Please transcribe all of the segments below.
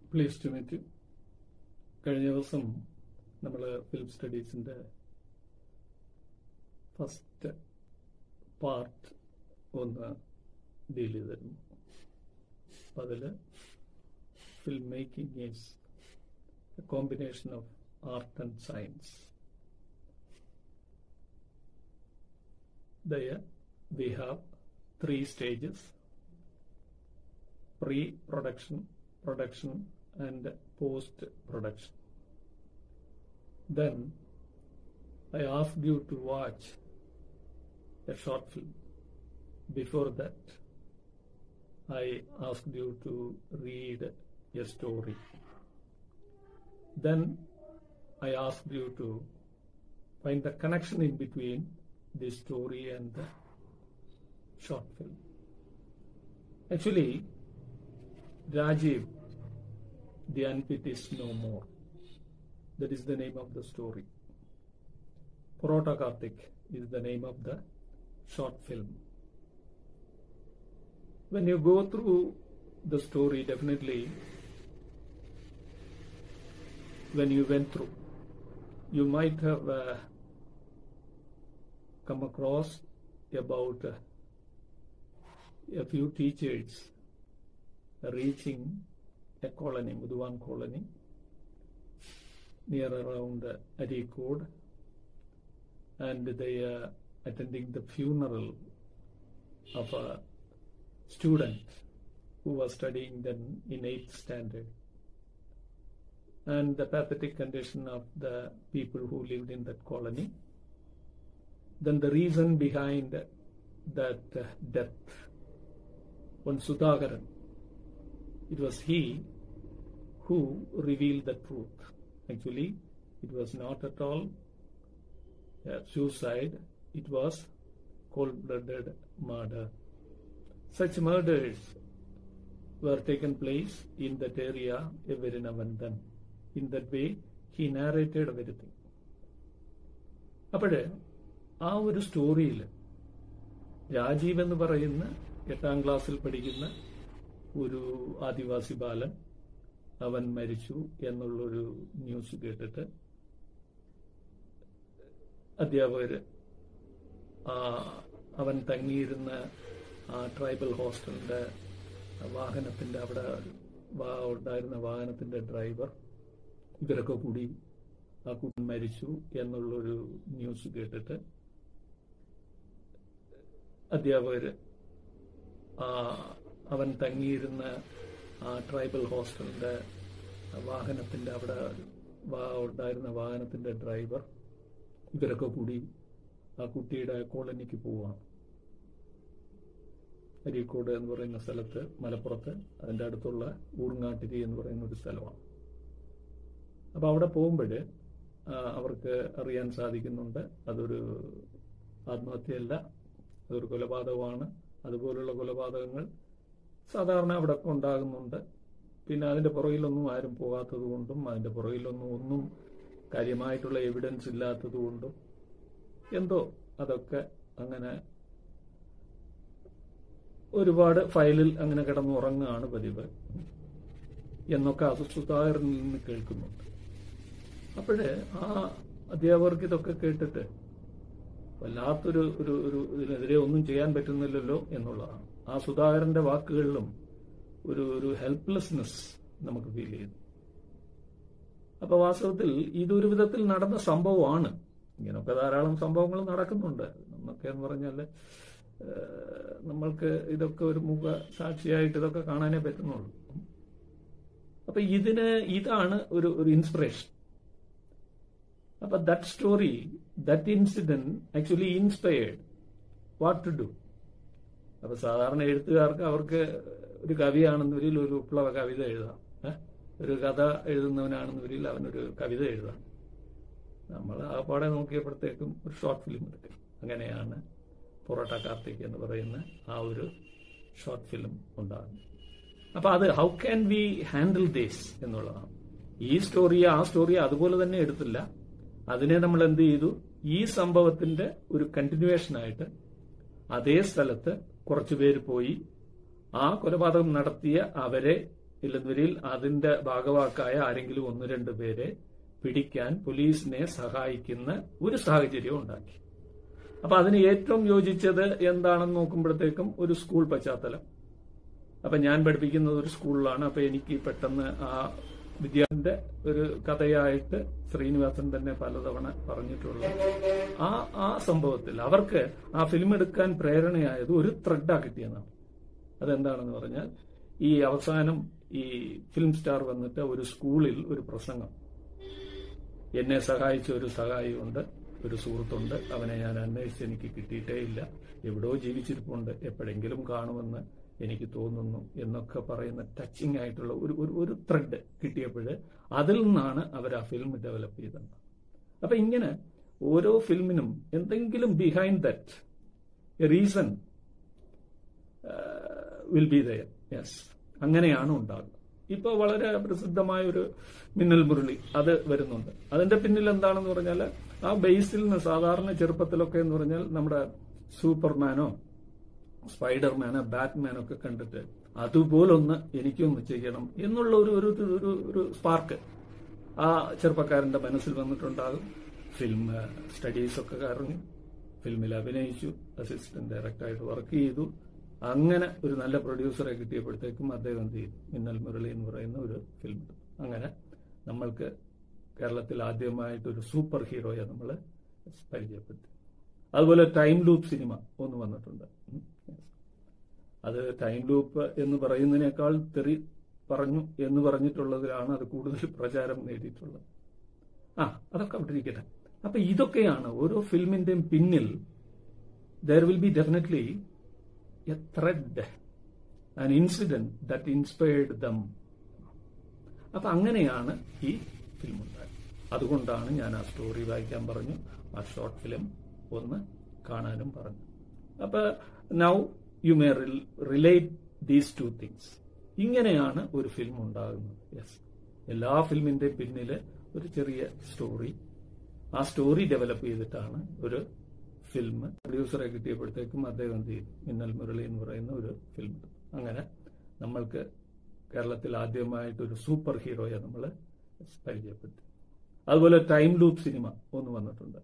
Please to meet കഴിഞ്ഞ ദിവസം നമ്മൾ ഫിലിം സ്റ്റഡീസിന്റെ ഫസ്റ്റ് പാർട്ട് ഒന്ന് ഡീൽ ചെയ്തിരുന്നു അപ്പം അതിൽ film making is a combination of art and science There we have three stages pre production, production, and post production. Then I asked you to watch a short film. Before that, I asked you to read a story. Then I asked you to find the connection in between the story and the short film. Actually, Rajiv, the unfit is no more. That is the name of the story. Parota Karthik is the name of the short film. When you go through the story, definitely, when you went through, you might have uh, come across about uh, a few teachers reaching a colony, Muduwan colony, near around uh, Arikod, and they are attending the funeral of a student who was studying then in 8th standard. And the pathetic condition of the people who lived in that colony then the reason behind that uh, death. One Sudhakaran, it was he who revealed the truth. Actually, it was not at all a suicide, it was cold blooded murder. Such murders were taken place in that area every now and then. In that way, he narrated everything. അപ്പോഴ് ആ ഒരു സ്റ്റോറിയിൽ രാജീവ് എന്ന് പറയുന്ന എട്ടാം ക്ലാസ്സിൽ പഠിക്കുന്ന ഒരു ആദിവാസി ബാലൻ അവൻ മരിച്ചു എന്നുള്ളൊരു ന്യൂസ് കേട്ടിട്ട് അധ്യാപകര് അവൻ തങ്ങിയിരുന്ന ആ ട്രൈബൽ ഹോസ്റ്റലിന്റെ വാഹനത്തിന്റെ അവിടെ ഉണ്ടായിരുന്ന വാഹനത്തിന്റെ ഡ്രൈവർ ഇവരൊക്കെ കൂടി ആ കുട്ടൻ മരിച്ചു എന്നുള്ളൊരു ന്യൂസ് കേട്ടിട്ട് അധ്യാപകര് അവൻ തങ്ങിയിരുന്ന ആ ട്രൈബൽ ഹോസ്റ്റലിന്റെ വാഹനത്തിന്റെ അവിടെ ഉണ്ടായിരുന്ന വാഹനത്തിന്റെ ഡ്രൈവർ ഇവരൊക്കെ കൂടി ആ കുട്ടിയുടെ കോളനിക്ക് പോവാണ് അരീക്കോട് എന്ന് പറയുന്ന സ്ഥലത്ത് മലപ്പുറത്ത് അതിന്റെ അടുത്തുള്ള ഊർങ്ങാട്ടിരി എന്ന് പറയുന്ന ഒരു സ്ഥലമാണ് അപ്പൊ അവിടെ പോകുമ്പോൾ അവർക്ക് അറിയാൻ സാധിക്കുന്നുണ്ട് അതൊരു ആത്മഹത്യയല്ല അതൊരു കൊലപാതകമാണ് അതുപോലുള്ള കൊലപാതകങ്ങൾ സാധാരണ അവിടെ ഉണ്ടാകുന്നുണ്ട് പിന്നെ അതിന്റെ പുറകിലൊന്നും ആരും പോകാത്തത് കൊണ്ടും അതിന്റെ പുറകിലൊന്നും ഒന്നും കാര്യമായിട്ടുള്ള എവിഡൻസ് ഇല്ലാത്തത് കൊണ്ടും എന്തോ അതൊക്കെ അങ്ങനെ ഒരുപാട് ഫയലിൽ അങ്ങനെ കിടന്നുറങ്ങുകയാണ് പതിവ് എന്നൊക്കെ അസുസുതാകരിൽ നിന്ന് കേൾക്കുന്നുണ്ട് അപ്പോഴ് ആ അധ്യാപകർക്ക് ഇതൊക്കെ കേട്ടിട്ട് വല്ലാത്തൊരു ഒരു ഒരു ഇതിനെതിരെ ഒന്നും ചെയ്യാൻ പറ്റുന്നില്ലല്ലോ എന്നുള്ളതാണ് ആ സുധാകരന്റെ വാക്കുകളിലും ഒരു ഒരു ഹെൽപ്ലെസ്നെസ് നമുക്ക് ഫീൽ ചെയ്യുന്നു അപ്പൊ വാസ്തവത്തിൽ ഇതൊരു വിധത്തിൽ നടന്ന സംഭവമാണ് ഇങ്ങനെയൊക്കെ ധാരാളം സംഭവങ്ങൾ നടക്കുന്നുണ്ട് എന്നൊക്കെ എന്ന് പറഞ്ഞാൽ നമ്മൾക്ക് ഇതൊക്കെ ഒരു മുഖ സാക്ഷിയായിട്ട് ഇതൊക്കെ കാണാനേ പറ്റുന്നുള്ളൂ അപ്പൊ ഇതിന് ഇതാണ് ഒരു ഒരു ഇൻസ്പിറേഷൻ അപ്പൊ that story that incident actually inspired what to do അപ്പൊ സാധാരണ എഴുത്തുകാർക്ക് അവർക്ക് ഒരു കവിയാണെന്നവരിൽ ഒരു വിപ്ലവ കവിത എഴുതാം ഒരു കഥ എഴുതുന്നവനാണെന്നവരിൽ അവനൊരു കവിത എഴുതാം നമ്മൾ ആ പാടെ നോക്കിയപ്പോഴത്തേക്കും ഒരു ഷോർട്ട് ഫിലിം എടുക്കും അങ്ങനെയാണ് പൊറോട്ട കാർത്തിക് എന്ന് പറയുന്ന ആ ഒരു ഷോർട്ട് ഫിലിം ഉണ്ടാകുന്നത് അപ്പൊ അത് how can we handle this എന്നുള്ളതാണ് ഈ സ്റ്റോറി ആ സ്റ്റോറി അതുപോലെ തന്നെ എടുത്തില്ല അതിനെ നമ്മൾ എന്ത് ചെയ്തു ഈ സംഭവത്തിന്റെ ഒരു കണ്ടിന്യൂവേഷൻ ആയിട്ട് അതേ സ്ഥലത്ത് കുറച്ചു പേര് പോയി ആ കൊലപാതകം നടത്തിയ അവരെ ഇല്ലെന്ന് വരിൽ അതിന്റെ ഭാഗവാക്കായ ആരെങ്കിലും ഒന്ന് രണ്ട് പേരെ പിടിക്കാൻ പോലീസിനെ സഹായിക്കുന്ന ഒരു സാഹചര്യം ഉണ്ടാക്കി അപ്പൊ അതിന് ഏറ്റവും യോജിച്ചത് എന്താണെന്ന് നോക്കുമ്പോഴത്തേക്കും ഒരു സ്കൂൾ പശ്ചാത്തലം അപ്പൊ ഞാൻ പഠിപ്പിക്കുന്നത് ഒരു സ്കൂളിലാണ് അപ്പൊ എനിക്ക് പെട്ടെന്ന് ആ വിദ്യാർത്ഥിന്റെ ഒരു കഥയായിട്ട് ശ്രീനിവാസൻ തന്നെ പലതവണ പറഞ്ഞിട്ടുള്ള ആ ആ സംഭവത്തിൽ അവർക്ക് ആ ഫിലിം എടുക്കാൻ പ്രേരണയായത് ഒരു ത്രെഡാ കിട്ടിയെന്നാണ് അതെന്താണെന്ന് പറഞ്ഞാൽ ഈ അവസാനം ഈ ഫിലിം സ്റ്റാർ വന്നിട്ട് ഒരു സ്കൂളിൽ ഒരു പ്രസംഗം എന്നെ സഹായിച്ച ഒരു സഹായിയുണ്ട് ഒരു സുഹൃത്തുണ്ട് അവനെ ഞാൻ അന്വേഷിച്ച് എനിക്ക് കിട്ടിയിട്ടേ ഇല്ല എവിടോ ജീവിച്ചിരിപ്പുണ്ട് എപ്പോഴെങ്കിലും കാണുമെന്ന് എനിക്ക് തോന്നുന്നു എന്നൊക്കെ പറയുന്ന ടച്ചിങ് ആയിട്ടുള്ള ഒരു ഒരു ഒരു ത്രെഡ് കിട്ടിയപ്പോൾ അതിൽ നിന്നാണ് അവർ ആ ഫിലിം ഡെവലപ്പ് ചെയ്തത് അപ്പൊ ഇങ്ങനെ ഓരോ ഫിലിമിനും എന്തെങ്കിലും behind that a reason will be there yes അങ്ങനെയാണ് ഉണ്ടാകുന്നത് ഇപ്പോൾ വളരെ പ്രസിദ്ധമായ ഒരു മിന്നൽ മുരളി അത് വരുന്നുണ്ട് അതിന്റെ പിന്നിൽ എന്താണെന്ന് പറഞ്ഞാൽ ആ ബേസിൽ നിന്ന് സാധാരണ ചെറുപ്പത്തിലൊക്കെ എന്ന് പറഞ്ഞാൽ നമ്മുടെ സൂപ്പർമാനോ സ്പൈഡർമാനോ ബാറ്റ്മാനോ ഒക്കെ കണ്ടിട്ട് അതുപോലൊന്ന് എനിക്കൊന്ന് ചെയ്യണം എന്നുള്ള ഒരു ഒരു ഒരു ഒരു സ്പാർക്ക് ആ ചെറുപ്പക്കാരന്റെ മനസ്സിൽ വന്നിട്ടുണ്ടാകും ഫിലിം സ്റ്റഡീസ് ഒക്കെ കറങ്ങി ഫിലിമിൽ അഭിനയിച്ചു അസിസ്റ്റന്റ് ഡയറക്ടറായിട്ട് വർക്ക് ചെയ്തു അങ്ങനെ ഒരു നല്ല പ്രൊഡ്യൂസറെ കിട്ടിയപ്പോഴത്തേക്കും അദ്ദേഹം എന്ത് ചെയ്തു മിന്നൽ മുരളി എന്ന് പറയുന്ന ഒരു ഫിലിം അങ്ങനെ നമ്മൾക്ക് കേരളത്തിൽ ആദ്യമായിട്ട് ഒരു സൂപ്പർ ഹീറോയെ നമ്മൾ പരിചയപ്പെടുത്തി അതുപോലെ ടൈം ലൂപ്പ് സിനിമ ഒന്ന് വന്നിട്ടുണ്ട് അത് ടൈം ലൂപ്പ് എന്ന് പറയുന്നതിനേക്കാൾ തെറി പറഞ്ഞു എന്ന് പറഞ്ഞിട്ടുള്ളതിലാണ് അത് കൂടുതൽ പ്രചാരം നേടിയിട്ടുള്ളത് ആ അതൊക്കെ അവിടെ ഇരിക്കട്ടെ അപ്പൊ ഇതൊക്കെയാണ് ഓരോ ഫിലിമിന്റെയും പിന്നിൽ there will be definitely a thread an incident that inspired them അപ്പൊ അങ്ങനെയാണ് ഈ ഫിലിം ഉണ്ടായത് അതുകൊണ്ടാണ് ഞാൻ ആ സ്റ്റോറി വായിക്കാൻ പറഞ്ഞു ആ ഷോർട്ട് ഫിലിം ഒന്ന് കാണാനും പറഞ്ഞു അപ്പൊ now you may relate these two things ഇങ്ങനെയാണ് ഒരു ഫിലിം ഉണ്ടാകുന്നത് യെസ് എല്ലാ ഫിലിമിന്റെ പിന്നിൽ ഒരു ചെറിയ സ്റ്റോറി ആ സ്റ്റോറി ഡെവലപ്പ് ചെയ്തിട്ടാണ് ഒരു ഫിലിം പ്രൊഡ്യൂസറെ കിട്ടിയപ്പോഴത്തേക്കും അദ്ദേഹം എന്ത് ചെയ്തു മിന്നൽ മുരളി എന്ന് പറയുന്ന ഒരു ഫിലിം അങ്ങനെ നമ്മൾക്ക് കേരളത്തിൽ ആദ്യമായിട്ട് ഒരു സൂപ്പർ ഹീറോയെ നമ്മൾ പരിചയപ്പെടുത്തി അതുപോലെ ടൈം ലൂപ്പ് സിനിമ ഒന്ന് വന്നിട്ടുണ്ട്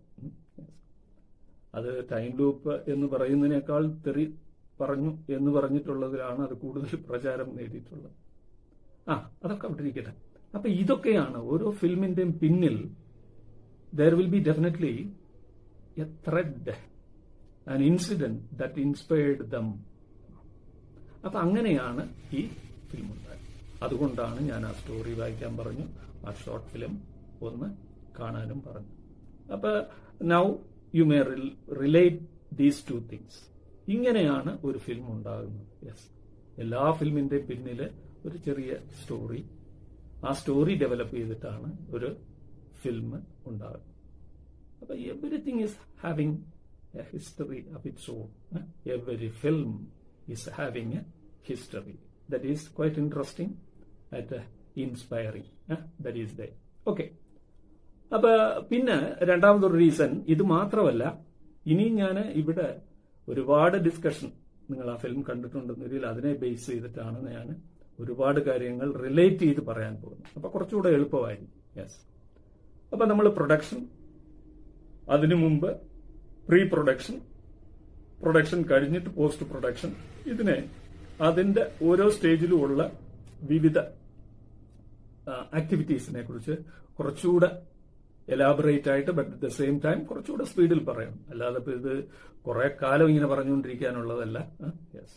അത് ടൈം ലൂപ്പ് എന്ന് പറയുന്നതിനേക്കാൾ തെറി പറഞ്ഞു എന്ന് പറഞ്ഞിട്ടുള്ളതിലാണ് അത് കൂടുതൽ പ്രചാരം നേടിയിട്ടുള്ളത് ആ അതൊക്കെ അവിടെ ഇരിക്കട്ടെ അപ്പൊ ഇതൊക്കെയാണ് ഓരോ ഫിലിമിന്റെയും പിന്നിൽ there will be definitely a thread an incident that inspired them അപ്പൊ അങ്ങനെയാണ് ഈ ഫിലിം ഉണ്ടായത് അതുകൊണ്ടാണ് ഞാൻ ആ സ്റ്റോറി വായിക്കാൻ പറഞ്ഞു ആ ഷോർട്ട് ഫിലിം ഒന്ന് കാണാനും പറഞ്ഞു അപ്പൊ now you may relate these two things ഇങ്ങനെയാണ് ഒരു ഫിലിം ഉണ്ടാകുന്നത് യെസ് എല്ലാ ഫിലിമിന്റെ പിന്നിൽ ഒരു ചെറിയ സ്റ്റോറി ആ സ്റ്റോറി ഡെവലപ്പ് ചെയ്തിട്ടാണ് ഒരു ഫിലിം ഉണ്ടാകുന്നത് അപ്പൊ everything is having a history of its own every film is having a history that is quite interesting at inspiring that is the okay അപ്പൊ പിന്നെ രണ്ടാമതൊരു റീസൺ ഇത് മാത്രമല്ല ഇനി ഞാൻ ഇവിടെ ഒരുപാട് ഡിസ്കഷൻ നിങ്ങൾ ആ ഫിലിം കണ്ടിട്ടുണ്ടെന്നതിൽ അതിനെ ബേസ് ചെയ്തിട്ടാണ് ഞാൻ ഒരുപാട് കാര്യങ്ങൾ റിലേറ്റ് ചെയ്ത് പറയാൻ പോകുന്നത് അപ്പൊ കുറച്ചുകൂടെ എളുപ്പമായിരിക്കും യെസ് അപ്പൊ നമ്മൾ പ്രൊഡക്ഷൻ അതിനു മുമ്പ് പ്രീ പ്രൊഡക്ഷൻ പ്രൊഡക്ഷൻ കഴിഞ്ഞിട്ട് പോസ്റ്റ് പ്രൊഡക്ഷൻ ഇതിനെ അതിന്റെ ഓരോ സ്റ്റേജിലും ഉള്ള വിവിധ ആക്ടിവിറ്റീസിനെ കുറിച്ച് കുറച്ചുകൂടെ എലാബറേറ്റ് ആയിട്ട് but at the same time കുറച്ചുകൂടെ സ്പീഡിൽ പറയണം അല്ലാതെ ഇപ്പൊ ഇത് കുറെ കാലം ഇങ്ങനെ പറഞ്ഞുകൊണ്ടിരിക്കാനുള്ളതല്ല യെസ്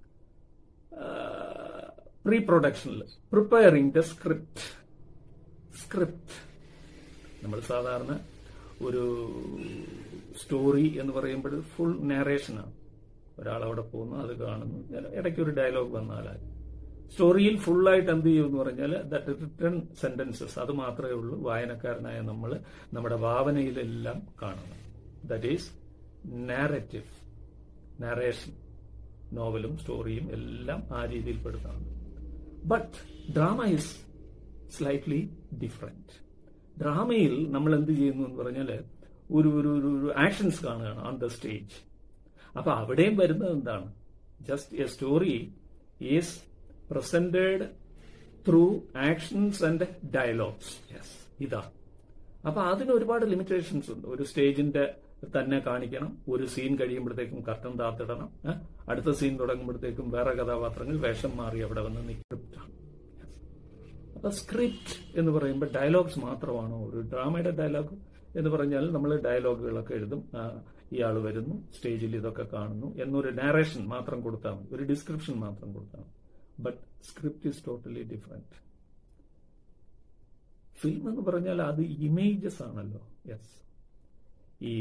പ്രീ പ്രൊഡക്ഷനിൽ പ്രിപ്പയറിംഗ് ദ സ്ക്രിപ്റ്റ് സ്ക്രിപ്റ്റ് നമ്മൾ സാധാരണ ഒരു സ്റ്റോറി എന്ന് പറയുമ്പോൾ ഫുൾ നാരേഷനാണ് ഒരാൾ അവിടെ പോകുന്നു അത് കാണുന്നു ഇടയ്ക്ക് ഒരു ഡയലോഗ് വന്നാലായി സ്റ്റോറിയിൽ ഫുള്ളായിട്ട് എന്ത് ചെയ്യും എന്ന് പറഞ്ഞാൽ ദറ്റ് റിട്ടേൺ സെന്റൻസസ് അത് മാത്രമേ ഉള്ളൂ വായനക്കാരനായ നമ്മൾ നമ്മുടെ ഭാവനയിലെല്ലാം കാണുന്നത് ദറ്റ് ഈസ് നാരറ്റീവ് നാരേഷൻ നോവലും സ്റ്റോറിയും എല്ലാം ആ രീതിയിൽ പെടുന്നതാണ് but drama is slightly different ഡ്രാമയിൽ നമ്മൾ എന്ത് ചെയ്യുന്നു എന്ന് പറഞ്ഞാൽ ഒരു ഒരു ഒരു ആക്ഷൻസ് കാണുകയാണ് ഓൺ ദ സ്റ്റേജ് അപ്പൊ അവിടെയും വരുന്നത് എന്താണ് just a story is presented through actions and dialogues yes ഇതാ അപ്പൊ അതിന് ഒരുപാട് ലിമിറ്റേഷൻസ് ഉണ്ട് ഒരു സ്റ്റേജിന്റെ തന്നെ കാണിക്കണം ഒരു സീൻ കഴിയുമ്പോഴത്തേക്കും കർട്ടൻ താത്തിടണം ഏ? അടുത്ത സീൻ തുടങ്ങുമ്പോഴത്തേക്കും വേറെ കഥാപാത്രങ്ങൾ വേഷം മാറി അവിടെ വന്ന് നിൽക്രിപ്റ്റാണ് അപ്പൊ സ്ക്രിപ്റ്റ് എന്ന് പറയുമ്പോൾ ഡയലോഗ്സ് മാത്രമാണോ ഒരു ഡ്രാമയുടെ ഡയലോഗ് എന്ന് പറഞ്ഞാൽ നമ്മൾ ഡയലോഗുകളൊക്കെ എഴുതും ആ, ഇയാൾ വരുന്നു സ്റ്റേജിൽ ഇതൊക്കെ കാണുന്നു എന്നൊരു നാരേഷൻ മാത്രം കൊടുത്താൽ മതി ഒരു ഡിസ്ക്രിപ്ഷൻ മാത്രം കൊടുത്താൽ മതി but script is totally different film എന്ന് പറഞ്ഞാൽ അത് ഇമേജസ് ആണല്ലോ യെസ് ഈ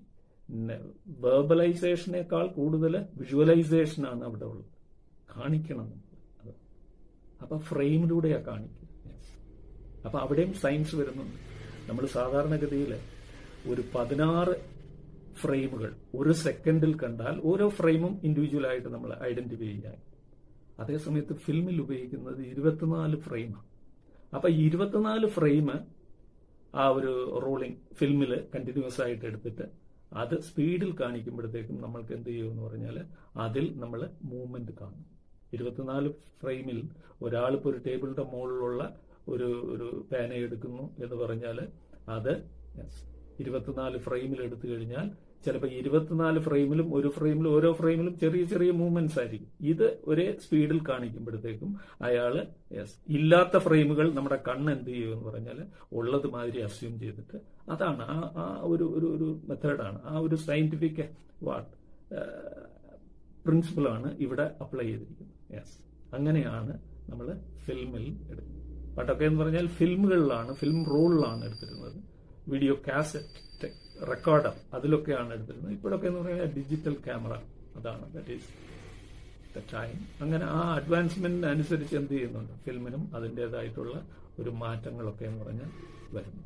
വെർബലൈസേഷനേക്കാൾ കൂടുതൽ വിഷ്വലൈസേഷൻ ആണ് അവിടെ ഉള്ളത് കാണിക്കണം നമ്മൾ അത് അപ്പൊ ഫ്രെയിമിലൂടെയാ കാണിക്കുക Yes. അപ്പൊ അവിടെയും സയൻസ് വരുന്നുണ്ട് നമ്മൾ സാധാരണഗതിയിൽ ഒരു പതിനാറ് ഫ്രെയിമുകൾ ഒരു സെക്കൻഡിൽ കണ്ടാൽ ഓരോ ഫ്രെയിമും ഇൻഡിവിജ്വൽ ആയിട്ട് നമ്മൾ ഐഡന്റിഫൈ ചെയ്യാൻ അതേസമയത്ത് ഫിലിമിൽ ഉപയോഗിക്കുന്നത് ഇരുപത്തിനാല് ഫ്രെയിമാണ് അപ്പൊ ഈ ഇരുപത്തിനാല് ഫ്രെയിം ആ ഒരു റോളിംഗ് ഫിലിമിൽ കണ്ടിന്യൂസ് ആയിട്ട് എടുത്തിട്ട് അത് സ്പീഡിൽ കാണിക്കുമ്പോഴത്തേക്കും നമ്മൾക്ക് എന്ത് ചെയ്യുമെന്ന് പറഞ്ഞാൽ അതിൽ നമ്മൾ മൂവ്മെന്റ് കാണും ഇരുപത്തിനാല് ഫ്രെയിമിൽ ഒരാളിപ്പോൾ ഒരു ടേബിളിന്റെ മുകളിലുള്ള ഒരു ഒരു പേന എടുക്കുന്നു എന്ന് പറഞ്ഞാൽ അത് yes, ഇരുപത്തിനാല് ഫ്രെയിമിൽ എടുത്തു കഴിഞ്ഞാൽ ചിലപ്പോൾ ഇരുപത്തിനാല് ഫ്രെയിമിലും ഒരു ഫ്രെയിമിലും ഓരോ ഫ്രെയിമിലും ചെറിയ ചെറിയ മൂവ്മെന്റ്സ് ആയിരിക്കും ഇത് ഒരേ സ്പീഡിൽ കാണിക്കുമ്പോഴത്തേക്കും അയാള് യെസ് ഇല്ലാത്ത ഫ്രെയിമുകൾ നമ്മുടെ കണ്ണ് എന്ത് ചെയ്യും എന്ന് പറഞ്ഞാൽ ഉള്ളത് മാതിരി അസ്യൂം ചെയ്തിട്ട് അതാണ് ആ ആ ഒരു ഒരു ഒരു മെത്തേഡാണ് ആ ഒരു സയന്റിഫിക് വാട്ട് പ്രിൻസിപ്പിളാണ് ഇവിടെ അപ്ലൈ ചെയ്തിരിക്കുന്നത് യെസ് അങ്ങനെയാണ് നമ്മൾ ഫിൽമിൽ എടുക്കുന്നത് പണ്ടൊക്കെ എന്ന് പറഞ്ഞാൽ ഫിലിമുകളിലാണ് ഫിലിം റോളിലാണ് എടുത്തിരുന്നത് വീഡിയോ കാസറ്റ് റെക്കോർഡർ അതിലൊക്കെയാണ് എടുത്തിരുന്നത് ഇപ്പോഴൊക്കെ എന്ന് പറഞ്ഞാൽ ഡിജിറ്റൽ ക്യാമറ അതാണ് ദറ്റ് ഈസ് ദ ടൈം അങ്ങനെ ആ അഡ്വാൻസ്മെന്റ് അനുസരിച്ച് എന്ത് ചെയ്യുന്നുണ്ട് ഫിലിമിനും അതിൻ്റെതായിട്ടുള്ള ഒരു മാറ്റങ്ങളൊക്കെ എന്ന് പറഞ്ഞാൽ വരുന്നു